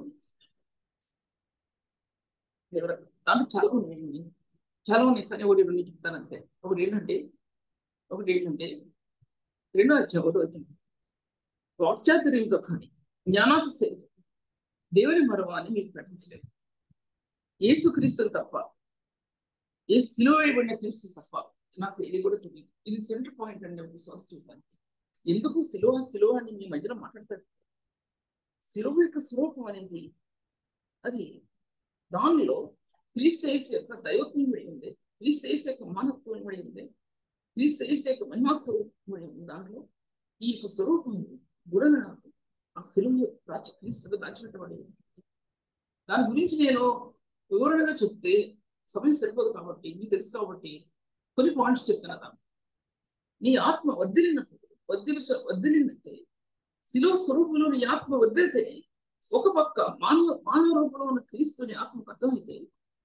దాంట్లో చాలా ఉన్నాయి చాలా ఉన్నాయి కానీ ఒకటి రెండు చెప్తానంతే ఒకటి ఏంటంటే ఒకటి ఏంటంటే రెండో అధ్యాయం ఒకటో అధ్యాయం వాక్చాతుర్యంతో కానీ జ్ఞానాతి దేవుని మరవాన్ని మీకు ప్రకటించలేదు ఏసుక్రీస్తులు తప్ప ఏ సిలువ వేయబడిన క్రీస్తు తప్ప నాకు ఇది కూడా తెలియదు ఇది సెంటర్ పాయింట్ అండి ఒక విశ్వాసం ఎందుకు సిలువ సిలువ అని మీ మధ్యలో మాట్లాడతారు సిలువ యొక్క స్వరూపం అనేది అది దానిలో క్రీస్తేస్ యొక్క దైవత్వం పడి ఉంది క్రీస్తేస్ యొక్క మానత్వం పడి ఉంది క్రీస్తేస్ యొక్క మహిమాస్వరూపం పడి ఉంది దానిలో ఈ యొక్క స్వరూపం కూడా నాకు ఆ సిలువ దాచి క్రీస్తుగా దాచిపెట్టబడి దాని గురించి నేను వివరణగా చెప్తే సమయం సరిపోదు కాబట్టి నీకు తెలుసు కాబట్టి కొన్ని పాయింట్స్ చెప్తున్నా నీ ఆత్మ వదిలినప్పుడు వదిలి వదిలినట్టే శిలో స్వరూపంలో నీ ఆత్మ వదిలితే ఒక పక్క మానవ మానవ రూపంలో ఉన్న క్రీస్తుని ఆత్మకు అర్థమైతే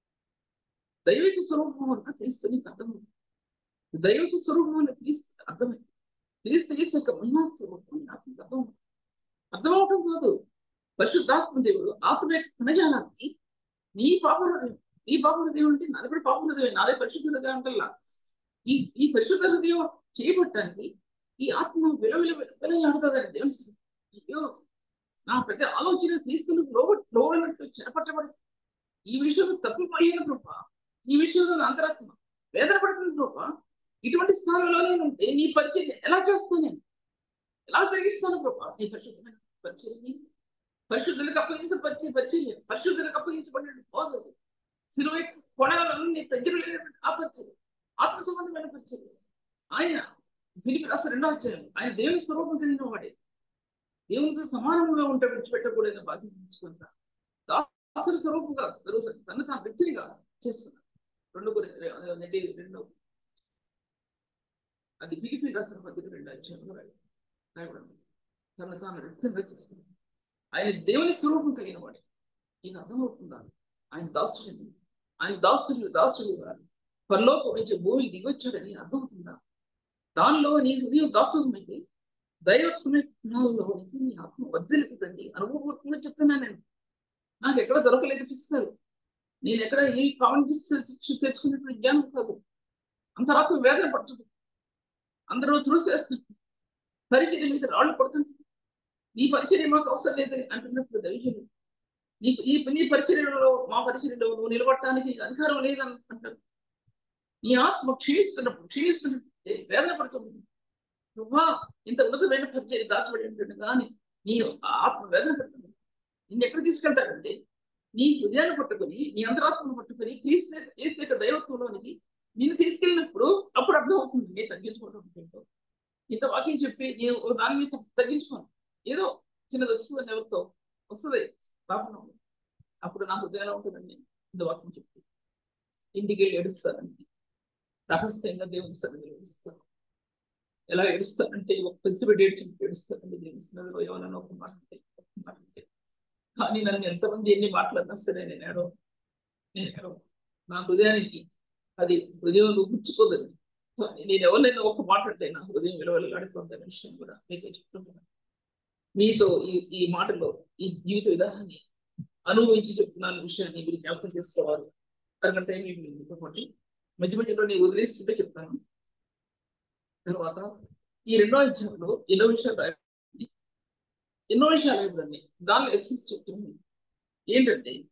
దైవిక స్వరూపం ఉన్న క్రీస్తుని అర్థమవుతుంది దైవిక స్వరూపం ఉన్న క్రీస్తు అర్థమైంది క్రీస్తు చేసే యొక్క మహిమా స్వరూపం ఆత్మకు అర్థం అర్థమవటం కాదు పరిశుద్ధాత్మ దేవుడు ఆత్మ యొక్క కణజాలాన్ని నీ పాప హృదయం నీ పాప హృదయం అంటే నాది కూడా పాప హృదయం నాదే పరిశుద్ధ హృదయం అంటల్లా ఈ ఈ పరిశుద్ధ హృదయం చేయబట్టడానికి ఈ ఆత్మ విలువ విలువలాడుతుందని దేవుని అయ్యో నా ప్రతి ఆలోచన క్రీస్తులు లోబ లోబడినట్టు చెరపట్టబడి ఈ విషయంలో తప్పిపోయిన కృప ఈ విషయంలో నా అంతరాత్మ వేదన పడుతున్న కృప ఇటువంటి స్థానంలో నేను ఉంటే నీ పరిచయం ఎలా చేస్తాను నేను ఎలా జరిగిస్తాను కృప నీ పరిశుద్ధమైన పరిచయం పరిశుద్ధులకు అప్పగించ పరిచయం పరిచయం పరిశుద్ధులకు అప్పగించబడిన పోదు సిలువ కొనాలని పెంచబడినటువంటి ఆ పరిచయం ఆత్మ సంబంధమైన పరిచయం ఆయన పిలిపి రాష్ట్ర రెండో అధ్యాయం ఆయన దేవుని స్వరూపం కలిగిన వాడే దేవునితో సమానంగా ఉంటే విడిచిపెట్టకూడదని బాధ్యత దాసుల స్వరూపంగా తను తాను వ్యక్తిగా చేస్తున్నారు రెండు నెట్టి రెండు అది పిలిపి రాసిన పత్రిక రెండు అధ్యాయంలో రాయబడి తను తాను వ్యక్తిగా చేసుకున్నాడు ఆయన దేవుని స్వరూపం కలిగిన వాడే నీకు అర్థమవుతుందా ఆయన దాసుడు ఆయన దాసుడు దాసుడు గారు పరలోకం నుంచి భూమి దిగొచ్చాడని అర్థమవుతుందా దానిలో నీ హృదయం దాసుమైతే దైవత్వలో నీ ఆత్మ వద్దెలుతుందండి అనుభవపూర్వకంగా చెప్తున్నాను నేను నాకు ఎక్కడ దొరకలేకపోయిస్తారు నేను ఎక్కడ ఏ కామన్ తెచ్చుకున్నటువంటి జ్ఞానం కాదు అంతరాత్మ వేదన పడుతుంది అందరూ తులసేస్తుంది పరిచయం మీద రాళ్ళు పడుతుంది నీ పరిచయం మాకు అవసరం లేదని అంటున్నప్పుడు దైవం నీ ఈ నీ పరిచర్యలో మా పరిచర్యలో నువ్వు నిలబడటానికి అధికారం లేదని అంటారు నీ ఆత్మ క్షీణిస్తున్నప్పుడు క్షీణిస్తున్నప్పుడు వేదన పడుతుంది నువ్వా ఇంత ఉన్నతమైన పరిచయం దాచబడి ఉంటుంది కానీ నీ ఆత్మ వేదన పడుతుంది నిన్ను ఎక్కడ తీసుకెళ్తాడంటే నీ హృదయాన్ని పట్టుకొని నీ అంతరాత్మను పట్టుకొని క్రీస్తు క్రీస్తు యొక్క దైవత్వంలోనికి నిన్ను తీసుకెళ్ళినప్పుడు అప్పుడు అర్థం అవుతుంది నేను తగ్గించుకోవడం ఇంత వాక్యం చెప్పి నేను దాని మీద తగ్గించుకోను ఏదో చిన్నది వస్తుందని ఎవరితో వస్తుంది పాపం అప్పుడు నా హృదయంలో ఉంటుందండి ఇంత వాక్యం చెప్పి ఇంటికి వెళ్ళి ఏడుస్తానండి రహస్యంగా దేవుని సన్నిధిలో ఏడుస్తాను ఎలా ఏడుస్తానంటే ఒక పసిబిడ్డ ఏడ్చి ఏడుస్తానండి దేవుని సన్నిధిలో ఎవరైనా ఒక మాట మాట కానీ నన్ను ఎంతమంది ఎన్ని మాట్లాడినా సరే నేను ఏడో నేను ఏడో నా హృదయానికి అది హృదయంలో గుచ్చుకోదండి కానీ నేను ఎవరినైనా ఒక మాట అంటే నా హృదయం విలువలాడుతుందనే విషయం కూడా మీతో చెప్తున్నాను మీతో ఈ ఈ మాటలో ఈ జీవిత విధానాన్ని అనుభవించి చెప్తున్నాను విషయాన్ని మీరు జ్ఞాపకం చేసుకోవాలి అరగంట టైం మీకు కాబట్టి మధ్య మధ్యలో నేను వదిలేస్తుంటే చెప్తాను తర్వాత ఈ రెండో అధ్యాయంలో ఎన్నో విషయాలు రాయండి ఎన్నో విషయాలు రాయబడి దానిలో ఎస్ఎస్ చెప్తుంది ఏంటంటే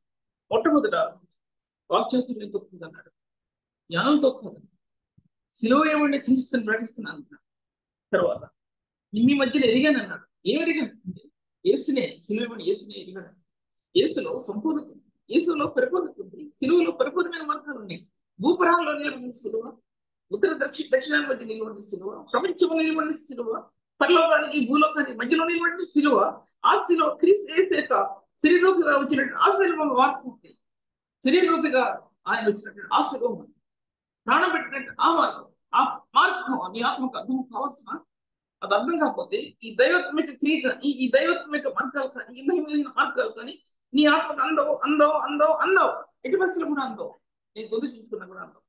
మొట్టమొదట వాక్చాతుర్యంతో అన్నాడు జ్ఞానంతో కాదు సిలువ ఏమంటే క్రీస్తుని ప్రకటిస్తున్నాను అన్నాడు తర్వాత మీ మధ్యలో ఎరిగాను అన్నాడు ఏం ఎరిగాను అంటే ఏసునే సిలువ ఏమని ఏసునే ఎరిగాడు ఏసులో సంపూర్ణత ఉంది ఏసులో పరిపూర్ణత ఉంది సిలువలో పరిపూర్ణమైన మార్గాలు ఉన్నాయి భూపరాల్లో నిలబడిన సిలువ ఉత్తర దక్షిణ దక్షిణాల మధ్య నిలబడిన సిలువ ప్రపంచంలో నిలబడిన సిలువ పరలోకానికి భూలోకానికి మధ్యలో నిలబడిన సిలువ ఆ సిలువ క్రీస్తు ఏసేక శరీరూపిగా వచ్చినట్టు ఆ సిలువ మార్పు ఉంది శరీరూపిగా ఆయన వచ్చినట్టు ఆ సిలువ ఉంది ప్రాణం పెట్టినట్టు ఆ మార్గం ఆ మార్గం నీ ఆత్మకు అర్థం కావాల్సిన అది అర్థం కాకపోతే ఈ దైవత్మిక క్రియ కానీ ఈ దైవత్మిక మార్గాలు కానీ ఈ మహిళలైన మార్గాలు కానీ నీ ఆత్మకు అందవు అందవు అందవు అందవు ఎట్టి పరిస్థితులు కూడా అందవు నేను తొందర చూసుకున్నా కూడా అందవు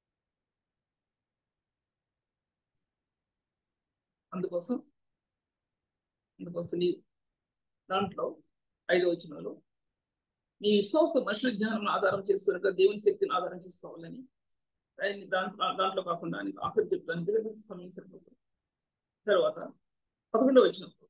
అందుకోసం అందుకోసం నీ దాంట్లో ఐదో వచనంలో నీ విశ్వాస మనుషుల జ్ఞానం ఆధారం చేసుకున్నాక దేవుని శక్తిని ఆధారం చేసుకోవాలని ఆయన దాంట్లో దాంట్లో కాకుండా నీకు ఆఖరి చెప్తాను ఎందుకంటే సమయం సరిపోతుంది తర్వాత పదకొండవ వచ్చినప్పుడు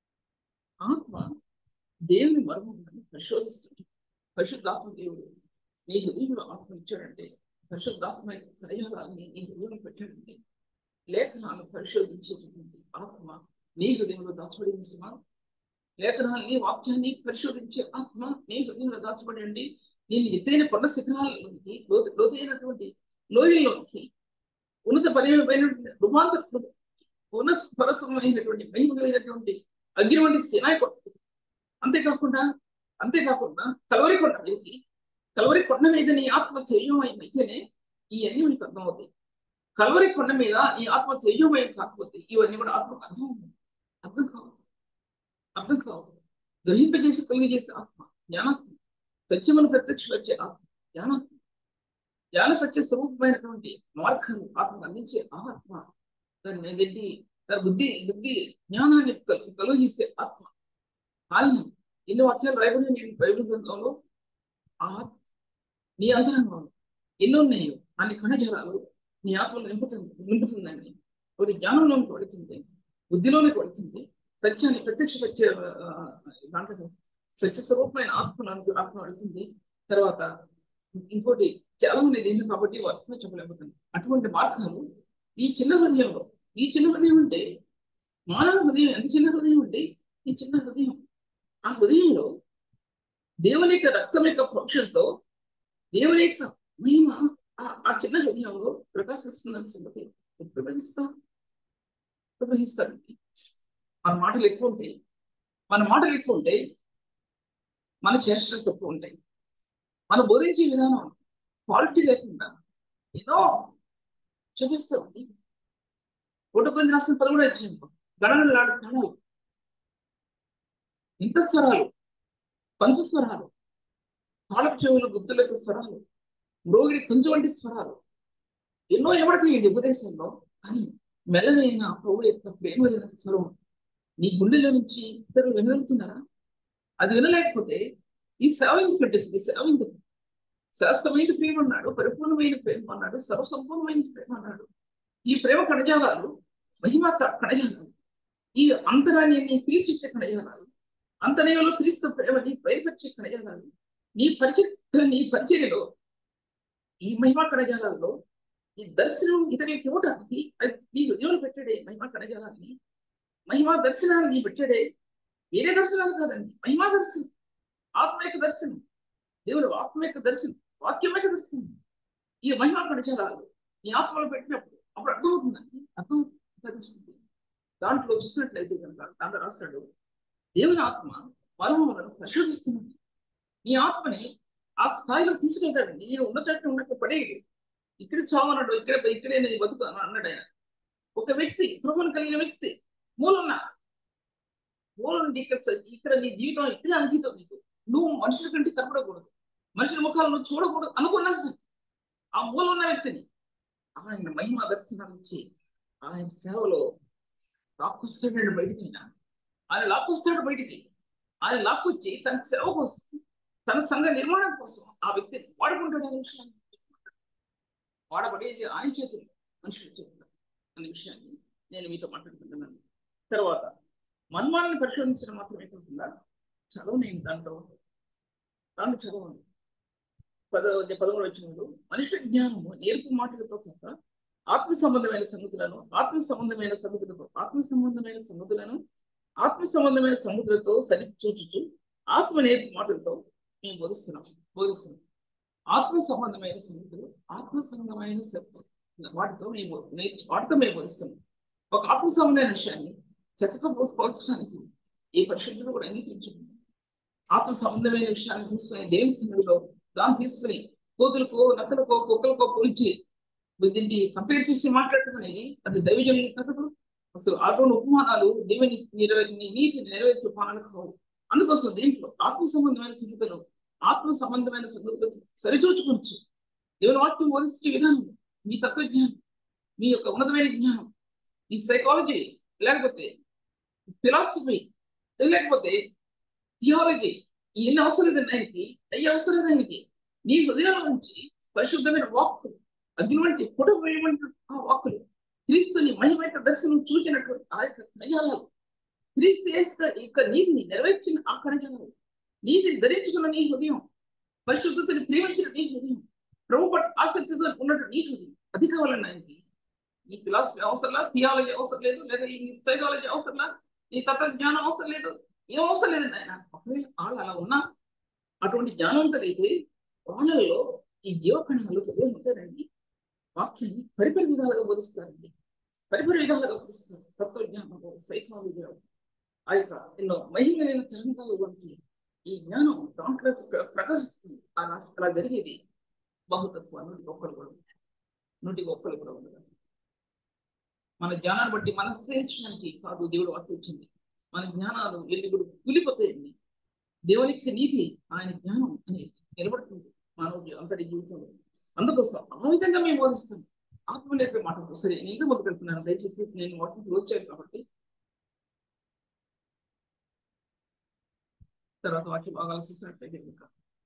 ఆత్మ దేవుని మర్మం పరిశోధిస్తుంది పరిశుద్ధాత్మ దేవుడు నీ హృదయంలో ఆత్మ ఇచ్చాడంటే పరిశుద్ధాత్మ ప్రయోగాన్ని నీ హృదయంలో పెట్టాడంటే లేఖనాలను పరిశోధించేటటువంటి ఆత్మ నీ హృదయంలో దాచబడింది సుమా లేఖనాన్ని వాక్యాన్ని పరిశోధించే ఆత్మ నీ హృదయంలో దాచబడండి నేను ఎత్తైన కొండ శిఖరాలలోనికి లోతు లోతైనటువంటి లోయల్లోనికి ఉన్నత పర్యమైన రూపాంతర పునఃస్ఫరమైనటువంటి మహిమ కలిగినటువంటి అగ్ని వంటి సినాయి కొండ అంతేకాకుండా అంతేకాకుండా కలవరి కొండ మీదకి కలవరి కొండ మీద నీ ఆత్మ తేజోమయం అయితేనే ఇవన్నీ మీకు అర్థమవుతాయి కలవరి కొండ మీద ఈ ఆత్మ తేజోమయం కాకపోతే ఇవన్నీ కూడా ఆత్మకు అర్థం అర్థం కావు అర్థం కావు గ్రహింపజేసి కలిగజేసే ఆత్మ జ్ఞానాత్మ సత్యమును ప్రత్యక్ష వచ్చే ఆత్మ జ్ఞానాత్మ జ్ఞాన సత్య స్వరూపమైనటువంటి మార్గాలు ఆత్మ అందించే ఆత్మ దాన్ని ఏంటి దాని బుద్ధి బుద్ధి జ్ఞానాన్ని కలుగజేసే ఆత్మ ఆయన ఎన్ని వాక్యాలు రాయబడి నేను బైబిల్ గ్రంథంలో ఆ నీ అంతరంగంలో ఎన్ని ఉన్నాయో అన్ని కణజాలాలు నీ ఆత్మలో నింపుతుంది నింపుతుందండి ఒకటి జ్ఞానంలోకి పడుతుంది బుద్ధిలోనికి పడుతుంది సత్యాన్ని ప్రత్యక్ష సత్య దాంట్లో సత్య స్వరూపమైన ఆత్మను ఆత్మ పడుతుంది తర్వాత ఇంకోటి చాలా మంది దీన్ని కాబట్టి అర్థం చెప్పలేకపోతుంది అటువంటి మార్గాలు ఈ చిన్న హృదయంలో ఈ చిన్న హృదయం అంటే మానవ హృదయం ఎంత చిన్న హృదయం అంటే ఈ చిన్న హృదయం ఆ హృదయంలో దేవుని యొక్క రక్తం యొక్క ప్రోక్షలతో దేవుని యొక్క మహిమ ఆ చిన్న హృదయంలో ప్రకాశిస్తుందని సంగతి ప్రవహిస్తాం ప్రవహిస్తాడు మన మాటలు ఎక్కువ ఉంటాయి మన మాటలు ఎక్కువ ఉంటాయి మన చేష్టలు తక్కువ ఉంటాయి మనం బోధించే విధానం క్వాలిటీ లేకుండా ఎన్నో చూపిస్తామండి ఒకటి కొంచెం రాసిన పని కూడా ఇచ్చాము గణనలాడు కణాలు ఇంత స్వరాలు పంచస్వరాలు తాళపు చెవులు గుర్తులకు స్వరాలు మ్రోగిడి కొంచెం వంటి స్వరాలు ఎన్నో ఎవడతాయండి ఉపదేశంలో కానీ మెల్లదైన ప్రభు యొక్క ప్రేమ స్వరం నీ గుండెలో నుంచి ఇతరులు వినగలుగుతున్నారా అది వినలేకపోతే ఈ సేవ ఎందుకు పెట్టేసింది సేవ ఎందుకు శాస్త్రమైన ప్రేమ అన్నాడు పరిపూర్ణమైన ప్రేమ అన్నాడు సర్వసంపూర్ణమైన ప్రేమ అన్నాడు ఈ ప్రేమ కణజాలాలు మహిమ కణజాలాలు ఈ అంతరాన్ని పీల్చిచ్చే కణజాలాలు అంతనయంలో క్రీస్తు ప్రేమని బయలుపరిచే కణజాలాలు నీ పరిచయ నీ పరిచర్యలో ఈ మహిమ కణజాలాల్లో ఈ దర్శనం ఇతరులకు ఇవ్వడానికి అది నీ ఉద్యోగులు పెట్టాడే మహిమ కణజాలాన్ని మహిమా దర్శనాన్ని పెట్టాడే వేరే దర్శనాలు కాదండి మహిమా దర్శనం ఆత్మ యొక్క దర్శనం దేవుడు ఆత్మ యొక్క దర్శనం వాక్యం యొక్క దర్శనం ఈ మహిమా కణజాలాలు నీ ఆత్మలో పెట్టినప్పుడు అప్పుడు అర్థమవుతుందండి అర్థం తెలుస్తుంది దాంట్లో చూసినట్లయితే కనుక దాంట్లో రాస్తాడు దేవుని ఆత్మ మర్మములను పరిశోధిస్తున్నాడు నీ ఆత్మని ఆ స్థాయిలో తీసుకెళ్తాడండి నేను ఉన్న చోట ఉన్నట్టు పడేయడు ఇక్కడ చావన్నాడు ఇక్కడ ఇక్కడే నేను బతుకుతాను అన్నాడు ఆయన ఒక వ్యక్తి ప్రభుని కలిగిన వ్యక్తి మూలన్న మూలం ఇక్కడ ఇక్కడ నీ జీవితం ఇక్కడే అంకితం నీకు నువ్వు మనుషుల కంటే కనపడకూడదు మనుషుల ముఖాలు నువ్వు చూడకూడదు అనుకున్నా సరే ఆ మూలం ఉన్న వ్యక్తిని ఆయన మహిమ దర్శనం ఇచ్చి ఆయన సేవలో లాక్కొస్తాడు బయటికి ఆయన ఆయన లాక్కొస్తాడు బయటికి ఆయన లాక్కొచ్చి తన సేవ కోసం తన సంఘ నిర్మాణం కోసం ఆ వ్యక్తిని వాడుకుంటాడు అనే విషయాన్ని వాడబడేది ఆయన చేతులు మనుషుల చేతులు అనే విషయాన్ని నేను మీతో మాట్లాడుకుంటున్నాను తర్వాత మన్మాలను పరిశోధించడం మాత్రమే కాకుండా చదవనేమి దాంట్లో దాంట్లో చదవండి పద పదమూడు వచ్చినప్పుడు మనుషుల జ్ఞానము నేర్పు మాటలతో కాక ఆత్మ సంబంధమైన సంగతులను ఆత్మ సంబంధమైన సంగతులతో ఆత్మ సంబంధమైన సంగతులను ఆత్మ సంబంధమైన సంగతులతో సరి చూచుచు ఆత్మ నేర్పు మాటలతో మేము బోధిస్తున్నాం బోధిస్తున్నాం ఆత్మ సంబంధమైన సంగతులు ఆత్మ సంబంధమైన స- వాటితో మేము నేర్చు వాటితో మేము బోధిస్తున్నాం ఒక ఆత్మ సంబంధమైన విషయాన్ని చెత్తతో పో- పోల్చడానికి ఈ పరిశుద్ధులు కూడా అంగీకరించండి ఆత్మ సంబంధమైన విషయాన్ని తీసుకుని దేవుని సన్నిధిలో దాన్ని తీసుకుని కోతులకో నక్కలకో కుక్కలకో పోల్చి దీన్ని కంపేర్ చేసి మాట్లాడుకునేది అది దైవజనులు కాదు అసలు అటువంటి ఉపమానాలు దేవుని నెరవే- నీతి నెరవేర్చే ఉపమానాలు కావు అందుకోసం దీంట్లో ఆత్మ సంబంధమైన స్థితులను ఆత్మ సంబంధమైన సంగతులు సరిచూచుకోవచ్చు దేవుని వాక్యం బోధించే విధానం మీ తత్వజ్ఞానం మీ యొక్క ఉన్నతమైన జ్ఞానం ఈ సైకాలజీ లేకపోతే ఫిలాసఫీ లేకపోతే థియాలజీ ఎన్ని అవసరం లేదు ఆయనకి అయ్యి అవసరం లేదు ఆయనకి నీ హృదయంలో నుంచి పరిశుద్ధమైన వాక్కులు అగ్ని వంటి పొడవు వేయమంటు ఆ వాక్కులు క్రీస్తుని మహిమైన దర్శనం చూచినటువంటి ఆ యొక్క కణజాలాలు క్రీస్తు యొక్క యొక్క నీతిని నెరవేర్చిన ఆ కణజాలాలు నీతిని ధరించుకున్న నీ హృదయం పరిశుద్ధతని ప్రేమించిన నీ హృదయం ప్రభు పట్ల ఆసక్తితో ఉన్నట్టు నీ హృదయం అది కావాలన్న ఆయనకి ఈ ఫిలాసఫీ అవసరం లేదు థియాలజీ అవసరం లేదు లేదా ఈ సైకాలజీ అవసరం లేదు ఈ తత్వజ్ఞానం అవసరం లేదు ఏం అవసరం లేదండి ఆయన ఒకవేళ వాళ్ళు అలా ఉన్నా అటువంటి జ్ఞానవంతులైతే వాళ్ళల్లో ఈ జీవకణాలు హృదయం ఉంటారండి వాక్యాన్ని పరిపరి విధాలుగా బోధిస్తారండి పరిపరి విధాలుగా బోధిస్తారు తత్వజ్ఞానం సైకాలజీ ఆ యొక్క ఎన్నో మహిమలైన తరంగాలు వంటి ఈ జ్ఞానం దాంట్లో ప్ర- ప్రకాశిస్తుంది అలా అలా జరిగేది బహుతత్వ నూటికి ఒక్కరు కూడా ఉండదు. నూటికి ఒక్కరు కూడా ఉండదు మన జ్ఞానాన్ని బట్టి మనస్సేయించడానికి కాదు దేవుడు వాక్యం ఇచ్చింది మన జ్ఞానాలు ఎల్లి కూడా కూలిపోతాయండి దేవునికి నీతి ఆయన జ్ఞానం అనేది నిలబడుతుంది మానవుడి అంతటి జీవితంలో అందుకోసం ఆ విధంగా మేము బోధిస్తాం ఆత్మ నేర్పే మాటలు సరే నేను ఇంకా మొదలు పెడుతున్నాను దయచేసి నేను వాటిని క్లోజ్ చేయాలి కాబట్టి తర్వాత వాక్య భాగాలు చూసినట్లయితే కనుక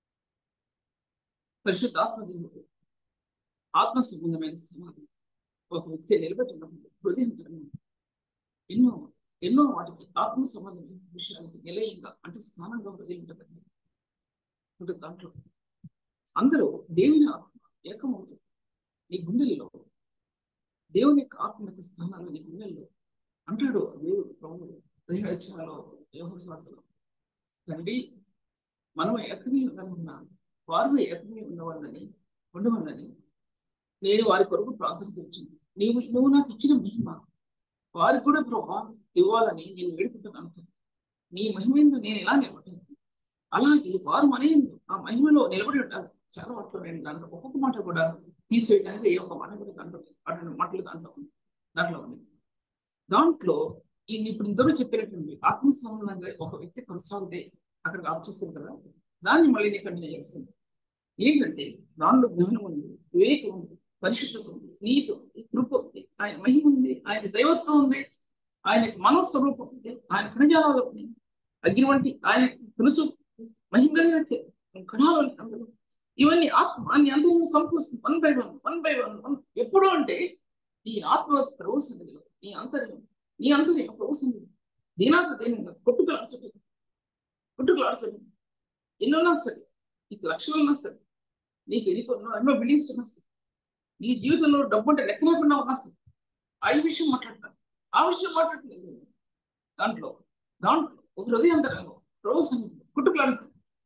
పరిశుద్ధ ఆత్మ దేవుడు ఆత్మ సంబంధమైన సమాధి ఒక వ్యక్తి నిలబెట్టినప్పుడు హృదయం తెరవండి. ఎన్నో ఎన్నో వాటికి ఆత్మ సంబంధమైన విషయాలకి నిలయంగా అంటే స్థానంగా హృదయం ఉంటుందండి ఉంటుంది దాంట్లో అందరూ దేవుని ఆత్మ ఏకమవుతుంది నీ గుండెల్లో దేవుని యొక్క ఆత్మ యొక్క స్థానాలు నీ గుండెల్లో అంటాడు దేవుడు ప్రభువు దైవచనాలో యోగస్వార్థలో తండ్రి మనం ఏకమే ఉన్న వారు ఏకమే ఉన్నవాళ్ళని ఉండవాలని నేను వారి కొరకు ప్రార్థన చేస్తున్నాను నీవు నువ్వు నాకు ఇచ్చిన మహిమ వారికి కూడా ప్రభా ఇవ్వాలని నేను వేడుకుంటున్నాను తండ్రి. నీ మహిమను నేను ఎలా నిలబడ్డాను అలాగే వారు మనేందు ఆ మహిమలో నిలబడి ఉంటారు చాలా వాటిలో నేను దాంట్లో ఒక్కొక్క మాట కూడా తీసివేయడానికి ఏ ఒక్క మాట కూడా దాంట్లో అటువంటి మాటలు దాంట్లో ఉంది దాంట్లో ఉంది దాంట్లో ఈ ఇప్పుడు ఇంతలో చెప్పినటువంటి ఆత్మ సంబంధంగా ఒక వ్యక్తి కొనసాగితే అక్కడికి ఆఫ్ చేస్తుంది కదా దాన్ని మళ్ళీ నేను కంటిన్యూ చేస్తుంది ఏంటంటే దానిలో జ్ఞానం ఉంది వివేకం ఉంది పరిశుద్ధత ఉంది నీతి ఉంది కృప ఉంది ఆయన మహిమ ఉంది ఆయన దైవత్వం ఉంది ఆయన మనస్వరూపం ఉంది ఆయన కణజాలాలు ఉన్నాయి అగ్ని వంటి ఆయన తెలుసు మహిమ కలిగిన కణాలు ఉన్నాయి అందులో ఇవన్నీ ఆత్మ అన్ని అందరూ సమకూరుస్తుంది one by one one by one one ఎప్పుడు అంటే ఈ ఆత్మ ప్రభు సన్నిధిలో నీ అంతర్యం నీ అంతర్యం ప్రభు సన్నిధి దీనాథ దీనంగా కొట్టుకులాడుతుంది కొట్టుకులాడుతుంది ఎన్నున్నా సరే నీకు లక్షలు ఉన్నా సరే నీకు ఎన్ని కొన్నా ఎన్నో బిల్డింగ్స్ ఉన్నా సరే నీ జీవితంలో డబ్బు అంటే లెక్క లేకుండా ఉన్నా సరే ఆ విషయం మాట్లాడతాను ఆ విషయం మాట్లాడలేదు దాంట్లో దాంట్లో ఒక హృదయాంతరంలో ప్రభు సన్నిధిలో కొట్టుకులాడుతుంది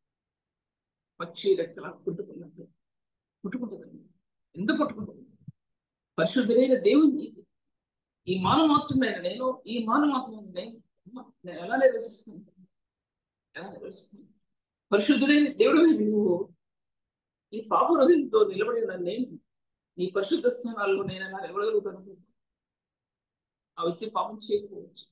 పక్షి రెక్కలా కొట్టుకున్నట్టు కొట్టుకుంటుందండి ఎందుకు కొట్టుకుంటుంది పరిశుద్ధుడైన దేవుని నీతి ఈ మానవ మాత్రమైన నేను ఈ మానవ మాత్రమైన నేను నేను ఎలా నిర్వహిస్తాను ఎలా నిర్వహిస్తాను పరిశుద్ధుడైన దేవుడు నువ్వు ఈ పాప హృదయంతో నిలబడి ఉన్న నేను నీ పరిశుద్ధ స్థానాల్లో నేను ఎలా నిలబడగలుగుతాను ఆ వ్యక్తి పాపం చేయకపోవచ్చు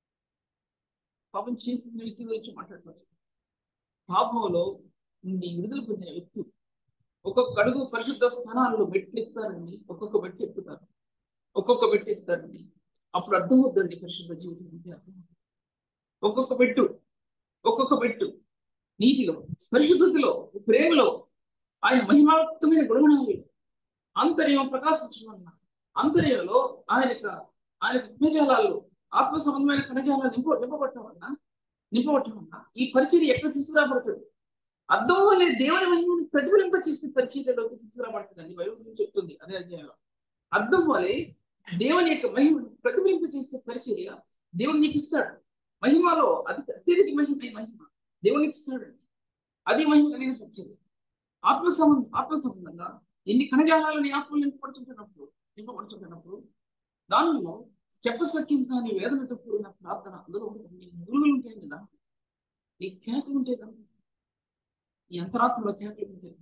పాపం చేసిన వ్యక్తి గురించి మాట్లాడుకోవచ్చు పాపంలో నుండి విడుదల పొందిన వ్యక్తి ఒక్కొక్క అడుగు పరిశుద్ధ స్థానాల్లో మెట్లు ఎక్కుతారండి ఒక్కొక్క మెట్లు ఎక్కుతారు ఒక్కొక్క మెట్టు ఎక్కుతారండి అప్పుడు అర్థమవుతుందండి పరిశుద్ధ జీవితం అంటే అర్థమవుతుంది ఒక్కొక్క పెట్టు ఒక్కొక్క పెట్టు నీతిలో పరిశుద్ధతలో ప్రేమలో ఆయన మహిమాత్మైన గుణగుణాలు అంతర్యం ప్రకాశించడం వలన అంతర్యంలో ఆయన యొక్క ఆయన యొక్క కణజాలాలు ఆత్మ సంబంధమైన కణజాలాలు నింప నింపబట్టడం వలన నింపబట్టడం వలన ఈ పరిచయం ఎక్కడ తీసుకురాబడుతుంది అర్థం వల్లే దేవుని మహిమను ప్రతిఫలింప చేసి పరిచయలోకి తీసుకురాబడుతుందండి బైబిల్ చెప్తుంది అదే అధ్యాయంలో అర్థం వల్లే దేవుని యొక్క మహిమను ప్రతిఫలింప చేసే పరిచర్య దేవుడు నీకు ఇస్తాడు మహిమలో అతి అత్యధిక మహిమ మహిమ దేవునికి ఇస్తాడండి అది మహిమ కలిగిన పరిచర్య ఆత్మ సంబంధం ఆత్మ సంబంధంగా ఎన్ని కణజాలాలు నీ ఆత్మ నింపబడుతుంటున్నప్పుడు నింపబడుతుంటున్నప్పుడు దానిలో చెప్పసక్యం కానీ వేదనతో కూడిన ప్రార్థన అందులో ఉంటుంది మురుగులు ఉంటాయి కదా నీ కేకలు ఉంటాయి కదా ఈ అంతరాత్మలో కేకలు ఉంటాయి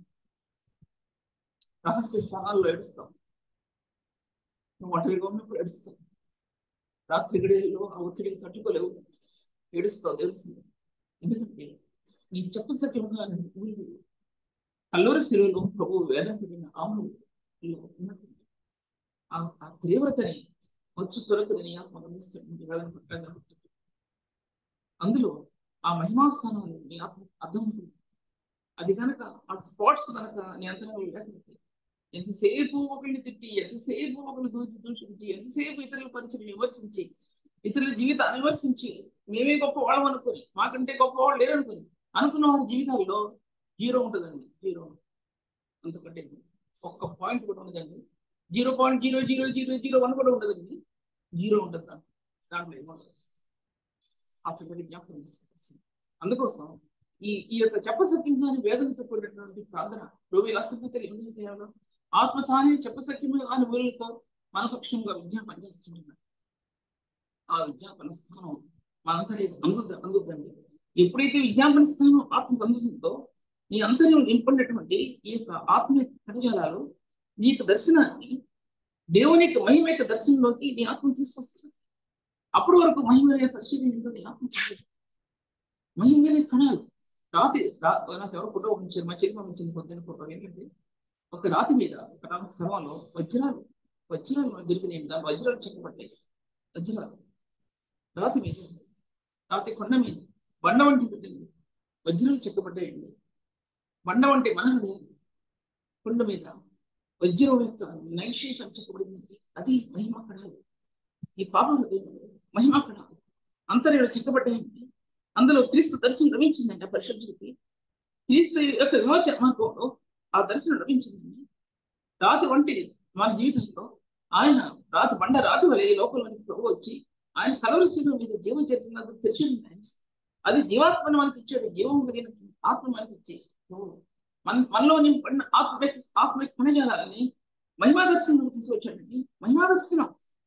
రహస్య స్థానాల్లో ఏడుస్తాం నువ్వు ఒంటరిగా ఉన్నప్పుడు ఏడుస్తావు రాత్రి గడియల్లో ఆ ఒత్తిడికి తట్టుకోలేవు ఏడుస్తావు తెలుస్తుంది ఎందుకంటే నీ చెప్పసక్యంగా ఊళ్ళు కల్లూరి శిలువలో ప్రభు వేదం పెట్టిన ఆమెలో ఉన్నటువంటి ఆ తీవ్రతని వచ్చు తొలకదని ఆత్మ గమనిస్తుంది వేదన పట్టాలి అందులో ఆ మహిమాస్థానాన్ని నీ ఆత్మ అర్థం ఉంటుంది అది కనుక ఆ స్పాట్స్ కనుక నీ అంతరంలో లేకపోతే ఎంతసేపు ఒకరిని తిట్టి ఎంతసేపు ఒకరిని దూచి దూషించి ఎంతసేపు ఇతరుల పరిచయం విమర్శించి ఇతరుల జీవితాన్ని విమర్శించి మేమే గొప్ప వాళ్ళం అనుకుని మాకంటే గొప్ప వాళ్ళు లేరు అనుకుని అనుకున్న వారి జీవితాల్లో జీరో ఉంటుందండి జీరో అంతకంటే ఒక్క పాయింట్ కూడా ఉండదండి zero point zero zero zero zero one కూడా ఉండదండి జీరో ఉంటుంది దాంట్లో దాంట్లో ఏముండదు అతనికి జ్ఞాపకం తీసుకొస్తుంది అందుకోసం ఈ ఈ యొక్క చెప్పసక్యంగాని వేదనతో కూడినటువంటి ప్రార్థన రోగి అసభ్యతలు ఎందుకు చేయాలో ఆత్మ తానే చెప్పసక్యమే కాని ఊరితో మన పక్షంగా విజ్ఞాపన చేస్తుంటున్నాడు ఆ విజ్ఞాపన స్థానం మనంతరే అందుద్ద అందుద్దండి ఎప్పుడైతే విజ్ఞాపన స్థానం ఆత్మ అందుతుందో నీ అంతర్యం నింపడినటువంటి ఈ యొక్క ఆత్మ కణజాలాలు నీ యొక్క దర్శనాన్ని దేవుని యొక్క మహిమ యొక్క దర్శనంలోకి నీ ఆత్మ తీసుకొస్తుంది అప్పటి వరకు మహిమ పరిశీలన నీ ఆత్మ మహిమ కణాలు రాతి నాకు ఎవరు ఫోటో పంపించారు మా చెల్లి పంపించింది పొద్దున్న ఫోటో ఏంటంటే ఒక రాతి మీద ఒక స్థలంలో వజ్రాలు వజ్రాలు దొరికినాయి దాని వజ్రాలు చెక్కబడ్డాయి వజ్రాలు రాతి మీద రాతి కొండ మీద బండ వంటి పెట్టింది వజ్రాలు చెక్కబడ్డాయండి బండ వంటి మన హృదయం కొండ మీద వజ్రం యొక్క నైషేషం చెక్కబడింది అది మహిమ కడాలు ఈ పాప హృదయం మహిమ కడాలు అంతర్యంలో చెక్కబడ్డాయండి అందులో క్రీస్తు దర్శనం లభించిందండి ఆ పరిశుద్ధుడికి క్రీస్తు యొక్క విమోచన మార్గంలో ఆ దర్శనం లభించిందండి రాతి వంటి మన జీవితంలో ఆయన రాతి బండ రాతి వలె లోపలికి ప్రభు వచ్చి ఆయన కలవరిస్తున్న మీద జీవ చరిత్ర తెచ్చింది ఆయన అది జీవాత్మను మనకి ఇచ్చాడు జీవం కలిగిన ఆత్మ మనకి ఇచ్చి మన మనలో నింపడిన ఆత్మ ఆత్మ కణజాలని మహిమా దర్శనం తీసుకొచ్చాడండి మహిమా దర్శనం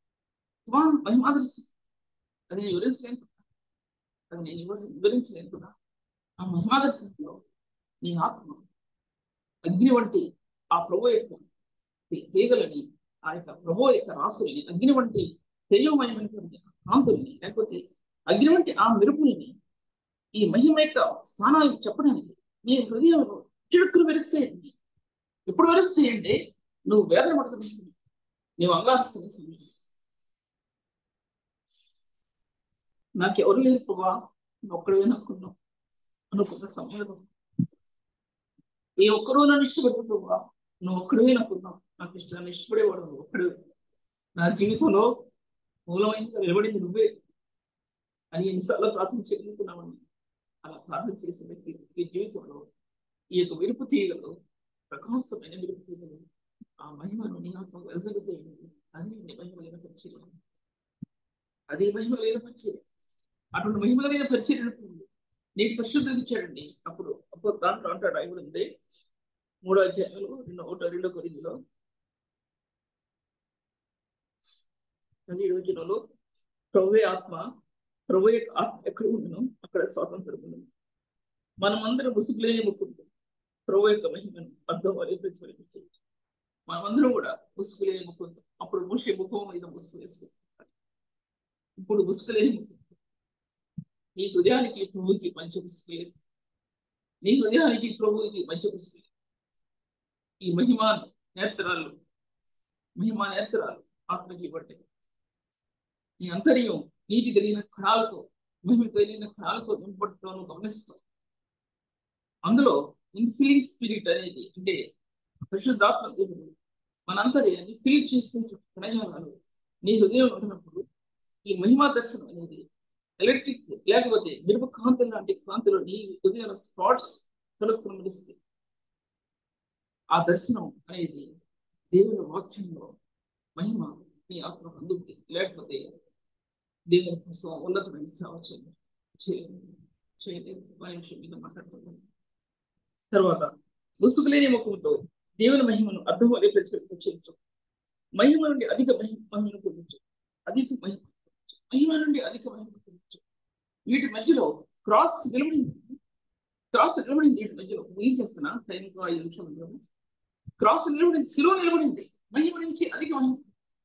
మహిమా దర్శనం అది వివరించలేను అది నేను వివరించలేను కూడా ఆ మహిమా దర్శనంలో నీ ఆత్మ అగ్ని వంటి ఆ ప్రభు యొక్క తీగలని ఆ యొక్క ప్రభు యొక్క రాసుల్ని అగ్ని వంటి తెలియమైనటువంటి కాంతుల్ని లేకపోతే అగ్ని వంటి ఆ మెరుపుల్ని ఈ మహిమ యొక్క స్థానాలు చెప్పడానికి నీ హృదయంలో చిడుక్కులు వెరుస్తాయండి ఎప్పుడు వెరుస్తాయండి నువ్వు వేదన పడుతున్న నువ్వు అంగారుస్తున్న సమయం నాకెవరు లేరు ప్రభా నువ్వు ఒక్కడే అనుకున్నావు అనుకున్న సమయంలో ఏ ఒక్కరూ నన్ను ఇష్టపడదు ప్రభా నువ్వు ఒక్కడే అనుకున్నావు నాకు ఇష్టం ఇష్టపడేవాడు నువ్వు ఒక్కడే నా జీవితంలో మూలమైనది నిలబడింది నువ్వే అని ఎన్నిసార్లు ప్రార్థన చెల్లుతున్నామని అలా ప్రార్థన చేసే వ్యక్తి ఈ జీవితంలో ఈ యొక్క విరుపు తీగలు ప్రకాశమైన విరుపు తీగలు ఆ మహిమను నీ ఆత్మ వెసలుతాయి అది నీ మహిమ లేని పరిచయం అదే మహిమ లేని పరిచయం అటువంటి మహిమ లేని పరిచయం నీకు పరిశుద్ధం ఇచ్చాడండి అప్పుడు అప్పుడు దాంట్లో అంటాడు అయి ఉంది మూడో అధ్యాయంలో రెండో ఒకటో రెండో కొరిందులో ఈ రోజులలో ప్రభువే ఆత్మ ప్రభు యొక్క ఆత్మ ఎక్కడ ఉండను అక్కడ స్వాతంత్రం ఉండను మనమందరం ముసుగులేని ముక్కుంటాం ప్రభు యొక్క మహిమను అర్థం అదే ప్రతిఫలించారు మనమందరం కూడా ముసుగులేని ముక్కుంటాం అప్పుడు ముషి ముఖం మీద ముసుగు వేసుకుంటాం ఇప్పుడు ముసుగులేని ముక్కు నీ హృదయానికి ప్రభువుకి మంచి ముసుగు లేదు నీ హృదయానికి ప్రభువుకి మంచి ముసుగు లేదు ఈ మహిమా నేత్రాలు మహిమా నేత్రాలు ఆత్మకి ఇవ్వండి నీ అంతర్యం నీతి కలిగిన కణాలతో మహిమ కలిగిన కణాలతో నింపడంలో గమనిస్తాం అందులో ఇన్ఫిలింగ్ స్పిరిట్ అనేది అంటే పరిశుద్ధాత్మ దేవుడు మన అంతర్యాన్ని ఫిల్ చేసే కణజాలాలు నీ హృదయం ఉంటున్నప్పుడు ఈ మహిమా దర్శనం అనేది ఎలక్ట్రిక్ లేకపోతే మిరుపు కాంతులు లాంటి కాంతులు నీ హృదయంలో స్పాట్స్ కలుపుకునిస్తే ఆ దర్శనం అనేది దేవుని వాక్యంలో మహిమ నీ ఆత్మ అందుతుంది లేకపోతే దేవుని కోసం ఉన్నతమైన సేవ చేయండి చేయలేదు చేయలేదు మనిషి మీద మాట్లాడుతున్నాను తర్వాత ముసుగు లేని ముఖంతో దేవుని మహిమను అర్థం వలె ప్రతిపించు మహిమ నుండి అధిక మహిమ మహిమను పొందచ్చు అధిక మహిమ మహిమ నుండి అధిక మహిమ పొందచ్చు వీటి మధ్యలో క్రాస్ నిలబడింది క్రాస్ నిలబడింది వీటి మధ్యలో ఏం చేస్తున్నా టైంకు ఐదు నిమిషాలు ఉన్నాము. క్రాస్ నిలబడింది శిలో నిలబడింది మహిమ నుంచి అధిక మహిమ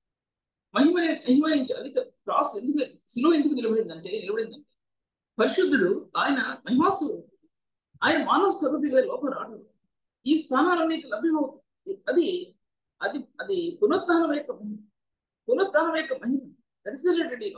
మహిమ మహిమ నుంచి అధిక క్రాస్ ఎందుకు శిలో ఎందుకు నిలబడిందంటే నిలబడిందంటే పరిశుద్ధుడు ఆయన మహిమాస్వరూపుడు ఆయన మానవ స్వరూపిగా లోపల రాడు ఈ స్థానాలు నీకు లభ్యమవుతుంది అది అది అది పునరుత్థానం యొక్క మహిమ పునరుత్థానం యొక్క మహిమ దర్శనటువంటి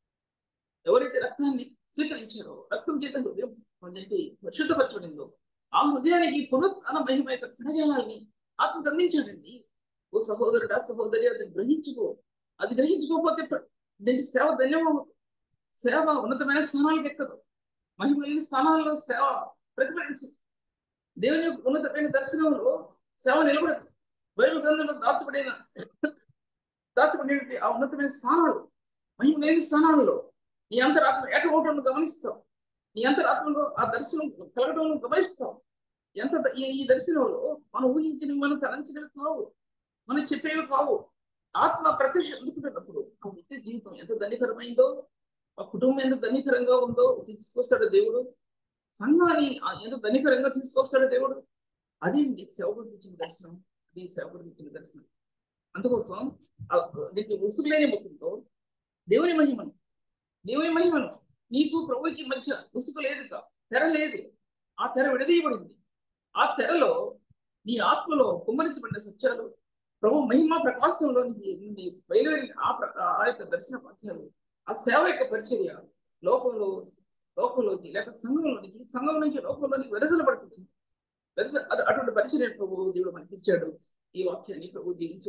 ఎవరైతే రక్తాన్ని స్వీకరించారో రక్తం చేత హృదయం పొందండి పరిశుద్ధపరచబడిందో ఆ హృదయానికి పునరుత్థాన మహిమ యొక్క కణజాలాన్ని ఆత్మ అందించాడండి ఓ సహోదరుడా సహోదరి అది గ్రహించుకో అది గ్రహించుకోకపోతే ప్ర- దీనికి సేవ ధన్యమవుతుంది సేవ ఉన్నతమైన స్థానాలకు ఎక్కదు మహిమ లేని స్థానాల్లో సేవ ప్రతిఫలించదు దేవుని యొక్క ఉన్నతమైన దర్శనంలో సేవ నిలబడదు బైబిల్ గ్రంథంలో దాచబడిన దాచబడిన ఆ ఉన్నతమైన స్థానాలు మహిమ లేని స్థానాలలో నీ అంతరాత్మ ఏకమవటం గమనిస్తావు నీ అంతరాత్మలో ఆ దర్శనం కలగడం గమనిస్తావు ఎంత ద- ఈ- ఈ దర్శనంలో మనం ఊహించినవి మనం తలంచినవి కావు మనం చెప్పేవి కావు ఆత్మ ప్రత్యక్ష అందుకున్నప్పుడు ఆ వ్యక్తి జీవితం ఎంత ధన్యకరమైందో ఆ కుటుంబం ఎంత ధన్యకరంగా ఉందో తీసుకొస్తాడు దేవుడు సంఘాన్ని ఆ ఎంత ధన్యకరంగా తీసుకొస్తాడు దేవుడు అది నీకు సేవ గురించిన దర్శనం అది సేవ గురించిన దర్శనం అందుకోసం ఆ దీనికి ముసుగు లేని ముఖంతో దేవుని మహిమను దేవుని మహిమను నీకు ప్రభుకి మధ్య ముసుగు లేదు కా- తెర లేదు ఆ తెర విడదీయబడింది ఆ తెరలో నీ ఆత్మలో కుమ్మరించబడిన సత్యాలు ప్రభు మహిమ ప్రకాశంలో నీ- నీ బయలువెళ్ళిన ఆ ప్ర- ఆ యొక్క దర్శన వాక్యాలు ఆ సేవ యొక్క పరిచర్య లోకంలో లోకంలోకి లేక సంఘంలోనికి సంఘం నుంచి లోకంలోనికి వెదజలబడుతుంది వెదజ అటు- అటువంటి పరిచర్య ప్రభు దేవుడు మనకి ఇచ్చాడు ఈ వాక్యాన్ని ప్రభు దీవించు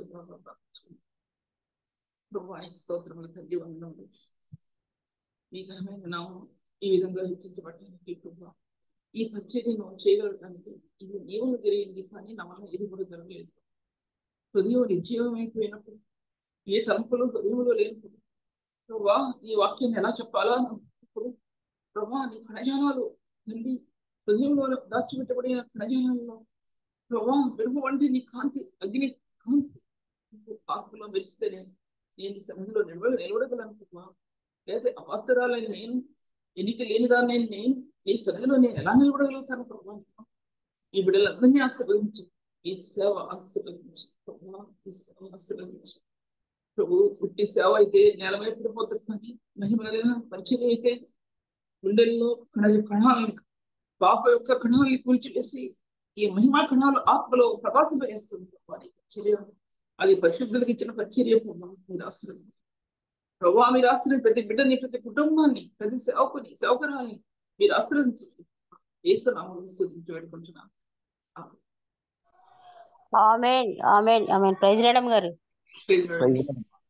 ప్రభు ఆయన స్తోత్రములు తండ్రి వందనములు ఈ ఘనమైన నామం ఈ విధంగా హెచ్చించబడటానికి ప్రభు ఈ పరిచర్యను చేయగలగడానికి ఇది నీవులు జరిగింది కానీ నా వల్ల ఇది కూడా జరగలేదు హృదయం నిర్జీవమైపోయినప్పుడు ఏ తలంపులు హృదయంలో లేనప్పుడు ప్రభా ఈ వాక్యాన్ని ఎలా చెప్పాలా అన్నప్పుడు ప్రభా నీ కణజాలాలు తండ్రి హృదయంలో దాచిపెట్టబడిన కణజాలాల్లో ప్రభా వెలుగు వంటి నీ కాంతి అగ్ని కాంతి నీకు ఆత్మలో మెరిస్తేనే నేను ఈ సమయంలో నిలవ నిలబడగలను ప్రభా లేదా అపాత్రాలని నేను ఎన్నిక లేని దాన్ని నేను ఈ సభలో నేను ఎలా నిలబడగలుగుతాను ప్రభా ఈ బిడ్డలందరినీ ఆశీర్వదించు ఈ సేవ ఆశీర్వదించు ప్రభా ఈ సేవ ఆశీర్వదించు ప్రభు పుట్టి సేవ అయితే నేల మీద పడిపోతుంది కానీ మహిమలైన పరిచయం అయితే గుండెల్లో కణ కణాలను పాప యొక్క కణాలని కూల్చివేసి ఈ మహిమా కణాలు ఆత్మలో ప్రకాశింపజేస్తుంది వారి పరిచర్య అది పరిశుద్ధులకు ఇచ్చిన పరిచర్య ప్రభా మీరు ఆశీర్వదించు ప్రభావ మీరు ఆశ్రయించి ప్రతి బిడ్డని ప్రతి కుటుంబాన్ని ప్రతి సేవకుని సేవకురాన్ని మీరు ఆశ్రయించండి ఏసునామం స్థుతించి వేడుకుంటున్నాను ఆమేన్. ఆమెన్ ఆమెన్ ఆమెన్ ప్రైజ్ మేడం గారు ప్రైజ్ లార్డ్ అండి.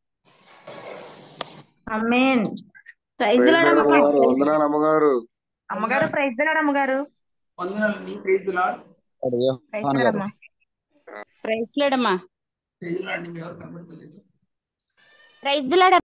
అమ్మేన్ ప్రైజ్ ప్రైజ్ లార్డ్ మేడం అమ్మగారు గారు వందనాలు అమ్మగారు అమ్మగారు ప్రైజ్ లార్డ్ అమ్మగారు వందనాలండి ప్రైజ్ లార్డ్ ప్రైజ్ లార్డ్ అమ్మ ప్రైజ్ లేడమ్మా ప్రైజ్ లార్డ్ అండి మీ ఎవరు కనబడతలేదు ప్రైజ్ లాడ్